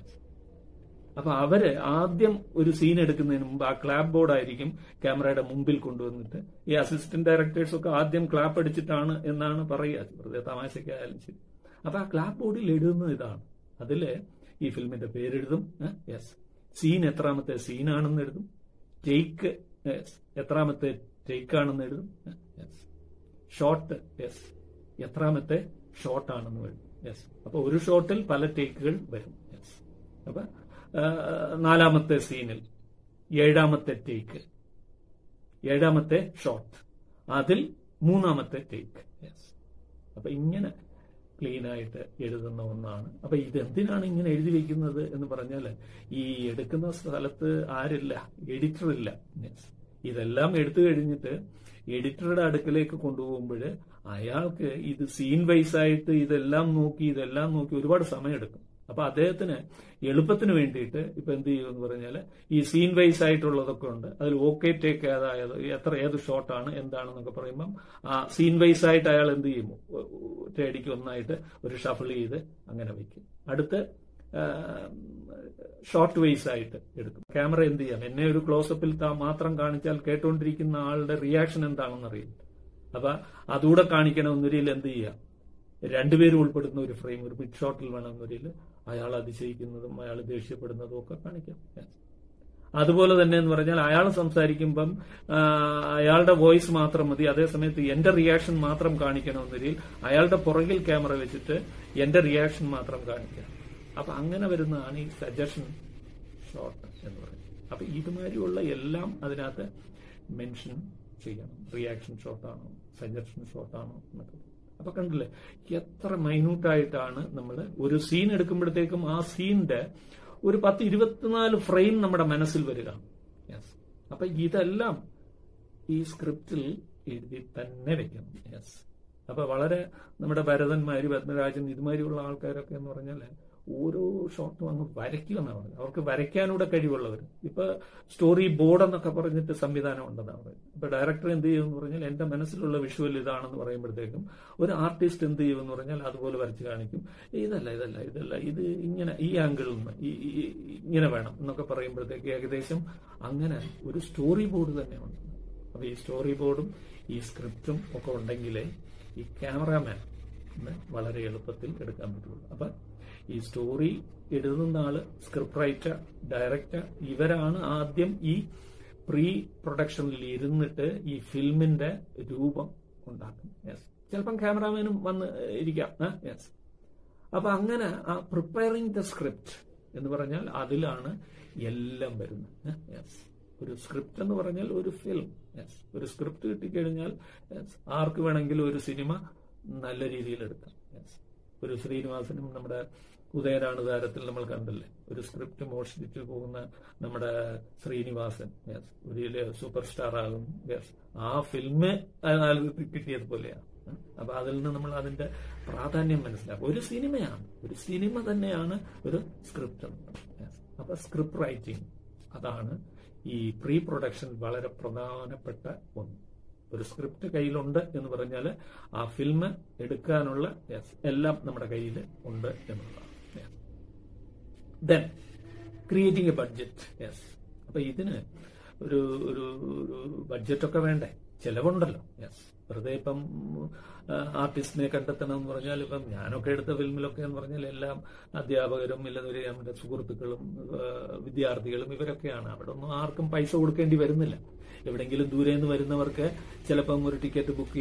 അപ്പൊ അവര് ആദ്യം ഒരു സീൻ എടുക്കുന്നതിന് മുമ്പ് ആ ക്ലാപ്പ് ബോർഡ് ആയിരിക്കും ക്യാമറയുടെ മുമ്പിൽ കൊണ്ടുവന്നിട്ട് ഈ അസിസ്റ്റന്റ് ഡയറക്ടേഴ്സ് ഒക്കെ ആദ്യം ക്ലാപ്പ് അടിച്ചിട്ടാണ് എന്നാണ് പറയുക വെറുതെ തമാശയ്ക്കായാലും ശരി അപ്പൊ ആ ക്ലാപ്പ് ബോർഡിൽ എഴുതുന്നത് ഇതാണ് അതില് ഈ ഫിലിമിന്റെ പേരെഴുതും യെസ് സീൻ എത്രാമത്തെ സീനാണെന്ന് എഴുതും ടേക്ക് എത്രാമത്തെ ടേക്ക് ആണെന്ന് എഴുതും യെസ് ഷോട്ട് യെസ് എത്രാമത്തെ ഷോട്ട് ആണെന്ന് എഴുതും യെസ് അപ്പൊ ഒരു ഷോട്ടിൽ പല ടേക്കുകൾ വരും യെസ് അപ്പൊ ആ, നാലാമത്തെ സീനിൽ ഏഴാമത്തെ ടേക്ക് ഏഴാമത്തെ ഷോട്ട് അതിൽ മൂന്നാമത്തെ ടേക്ക് യെസ് അപ്പൊ ഇങ്ങനെ ക്ലീൻ ആയിട്ട് എഴുതുന്ന ഒന്നാണ് അപ്പൊ ഇതെന്തിനാണ് ഇങ്ങനെ എഴുതി വെക്കുന്നത് എന്ന് പറഞ്ഞാൽ ഈ എടുക്കുന്ന സ്ഥലത്ത് ആരില്ല എഡിറ്റർ ഇല്ല യെസ് ഇതെല്ലാം എടുത്തു കഴിഞ്ഞിട്ട് എഡിറ്ററുടെ അടുക്കലേക്ക് കൊണ്ടുപോകുമ്പോൾ അയാൾക്ക് ഇത് സീൻ വൈസ് ആയിട്ട് ഇതെല്ലാം നോക്കി ഇതെല്ലാം നോക്കി ഒരുപാട് സമയമെടുക്കും അപ്പൊ അദ്ദേഹത്തിന് എളുപ്പത്തിന് വേണ്ടിയിട്ട് ഇപ്പൊ എന്ത് ചെയ്യുമെന്ന് പറഞ്ഞാൽ ഈ സീൻ വൈസ് ആയിട്ടുള്ളതൊക്കെ ഉണ്ട് അതിൽ ഓക്കെ ടേക്ക് ഏതായത് എത്ര ഏത് ഷോട്ടാണ് എന്താണെന്നൊക്കെ പറയുമ്പം ആ സീൻ വൈസ് ആയിട്ട് അയാൾ എന്ത് ചെയ്യും ഒറ്റയടിക്ക് ഒന്നായിട്ട് ഒരു ഷഫിൾ ചെയ്ത് അങ്ങനെ വയ്ക്കും അടുത്ത് ഷോർട്ട് വൈസ് ആയിട്ട് എടുക്കും ക്യാമറ എന്ത് ചെയ്യാം എന്നെ ഒരു ക്ലോസപ്പിൽ മാത്രം കാണിച്ചാൽ കേട്ടുകൊണ്ടിരിക്കുന്ന ആളുടെ റിയാക്ഷൻ എന്താണെന്ന് അറിയില്ല അപ്പൊ അതുകൂടെ കാണിക്കണമെന്നൊരിൽ എന്ത് ചെയ്യാം രണ്ടുപേരും ഉൾപ്പെടുന്ന ഒരു ഫ്രെയിം ഒരു മിഡ് ഷോട്ടിൽ വേണമെന്നൊരിൽ അയാൾ അതിശയിക്കുന്നതും അയാൾ ദേഷ്യപ്പെടുന്നതും ഒക്കെ കാണിക്കാം Yes. അതുപോലെ തന്നെ എന്ന് പറഞ്ഞാൽ അയാൾ സംസാരിക്കുമ്പം ആ, അയാളുടെ വോയിസ് മാത്രം മതി അതേസമയത്ത് എന്റെ റിയാക്ഷൻ മാത്രം കാണിക്കണമെന്നതിൽ അയാളുടെ പുറകിൽ ക്യാമറ വെച്ചിട്ട് എന്റെ റിയാക്ഷൻ മാത്രം കാണിക്കാം അപ്പൊ അങ്ങനെ വരുന്നതാണ് ഈ സജഷൻ ഷോട്ട് എന്ന് പറയുന്നത് അപ്പൊ ഇതുമാതിരിയുള്ള എല്ലാം അതിനകത്ത് മെൻഷൻ ചെയ്യണം റിയാക്ഷൻ ഷോട്ടാണോ സജഷൻ ഷോട്ടാണോ എന്നൊക്കെ അപ്പൊ കണ്ടില്ലേ എത്ര മൈന്യൂട്ടായിട്ടാണ് നമ്മൾ ഒരു സീൻ എടുക്കുമ്പോഴത്തേക്കും ആ സീനിന്റെ ഒരു പത്ത് ഇരുപത്തിനാല് ഫ്രെയിം നമ്മുടെ മനസ്സിൽ വരിക യെസ് അപ്പൊ ഇതെല്ലാം ഈ സ്ക്രിപ്റ്റിൽ എഴുതി തന്നെ വെക്കണം യെസ് അപ്പൊ വളരെ നമ്മുടെ ഭരതന്മാര് പത്മരാജൻ ഇതുമാതിരിയുള്ള ആൾക്കാരൊക്കെ എന്ന് പറഞ്ഞാൽ ഓരോ ഷോട്ടും അങ്ങ് വരയ്ക്കുമെന്നാണ് പറഞ്ഞത് അവർക്ക് വരയ്ക്കാനൂടെ കഴിവുള്ളവർ ഇപ്പൊ സ്റ്റോറി ബോർഡ് എന്നൊക്കെ പറഞ്ഞിട്ട് സംവിധാനം ഉണ്ടെന്നാണ് പറയുന്നത് ഇപ്പൊ ഡയറക്ടർ എന്ത് ചെയ്യുമെന്ന് പറഞ്ഞാൽ എന്റെ മനസ്സിലുള്ള വിഷ്വൽ ഇതാണെന്ന് പറയുമ്പോഴത്തേക്കും ഒരു ആർട്ടിസ്റ്റ് എന്ത് ചെയ്യുമെന്ന് പറഞ്ഞാൽ അതുപോലെ വരച്ച് കാണിക്കും ഇതല്ല ഇതല്ല ഇതല്ല ഇത് ഇങ്ങനെ ഈ ആംഗിളിൽ നിന്ന് ഈ ഈ- ഇങ്ങനെ വേണം എന്നൊക്കെ പറയുമ്പോഴത്തേക്ക് ഏകദേശം അങ്ങനെ ഒരു സ്റ്റോറി ബോർഡ് തന്നെ ഉണ്ട് അപ്പൊ ഈ സ്റ്റോറി ബോർഡും ഈ സ്ക്രിപ്റ്റും ഒക്കെ ഉണ്ടെങ്കിലേ ഈ ക്യാമറാമാൻ വളരെ എളുപ്പത്തിൽ എടുക്കാൻ പറ്റുള്ളൂ അപ്പൊ ഈ സ്റ്റോറി എഴുതുന്ന ആള് സ്ക്രിപ്റ്റ് റൈറ്റർ ഡയറക്ടർ ഇവരാണ് ആദ്യം ഈ പ്രീ പ്രൊഡക്ഷനിൽ ഇരുന്നിട്ട് ഈ ഫിലിമിന്റെ രൂപം ഉണ്ടാക്കും യെസ് ചിലപ്പം ക്യാമറാമാനും വന്ന് ഇരിക്കാം യെസ് അപ്പൊ അങ്ങനെ ആ പ്രിപ്പയറിംഗ് ദ സ്ക്രിപ്റ്റ് എന്ന് പറഞ്ഞാൽ അതിലാണ് എല്ലാം വരുന്നത് യെസ് ഒരു സ്ക്രിപ്റ്റ് എന്ന് പറഞ്ഞാൽ ഒരു ഫിലിം യെസ് ഒരു സ്ക്രിപ്റ്റ് കിട്ടിക്കഴിഞ്ഞാൽ yes, ആർക്ക് വേണമെങ്കിലും ഒരു സിനിമ നല്ല രീതിയിൽ എടുക്കാം യെസ് ഒരു ശ്രീനിവാസനും നമ്മുടെ ഉദയനാണ് താരത്തിൽ നമ്മൾ കണ്ടില്ലേ ഒരു സ്ക്രിപ്റ്റ് മോഷ്ടിച്ചു പോകുന്ന നമ്മുടെ ശ്രീനിവാസൻ യെസ് ഒരു സൂപ്പർ സ്റ്റാർ ആകും യെസ് ആ ഫിലിം കിട്ടിയതുപോലെയാണ് അപ്പൊ അതിൽ നിന്ന് നമ്മൾ അതിന്റെ പ്രാധാന്യം മനസ്സിലാക്കും ഒരു സിനിമയാണ് ഒരു സിനിമ തന്നെയാണ് ഒരു സ്ക്രിപ്റ്റ് അപ്പൊ സ്ക്രിപ്റ്റ് റൈറ്റിംഗ് അതാണ് ഈ പ്രീ പ്രൊഡക്ഷൻ വളരെ പ്രധാനപ്പെട്ട ഒന്ന് ഒരു സ്ക്രിപ്റ്റ് കയ്യിലുണ്ട് എന്ന് പറഞ്ഞാൽ ആ ഫിലിം എടുക്കാനുള്ള yes, എല്ലാം നമ്മുടെ കയ്യിൽ ഉണ്ട് എന്നുള്ളതാണ് then creating a budget yes അപ്പൊ ഇതിന് ഒരു ഒരു ബഡ്ജറ്റ് ഒക്കെ വേണ്ടേ ചെലവുണ്ടല്ലോ യെസ് വെറുതെ ഇപ്പം ആർട്ടിസ്റ്റിനെ കണ്ടെത്തണം എന്ന് പറഞ്ഞാൽ ഇപ്പം ഞാനൊക്കെ എടുത്ത ഫിലിമിലൊക്കെ എന്ന് പറഞ്ഞാൽ എല്ലാം അധ്യാപകരും ഇല്ലെന്നൊരു നമ്മുടെ സുഹൃത്തുക്കളും ആ, വിദ്യാർത്ഥികളും ഇവരൊക്കെയാണ് അവിടെ ഒന്നും ആർക്കും പൈസ കൊടുക്കേണ്ടി വരുന്നില്ല എവിടെങ്കിലും ദൂരെ നിന്ന് വരുന്നവർക്ക് ചിലപ്പം ഒരു ടിക്കറ്റ് ബുക്ക്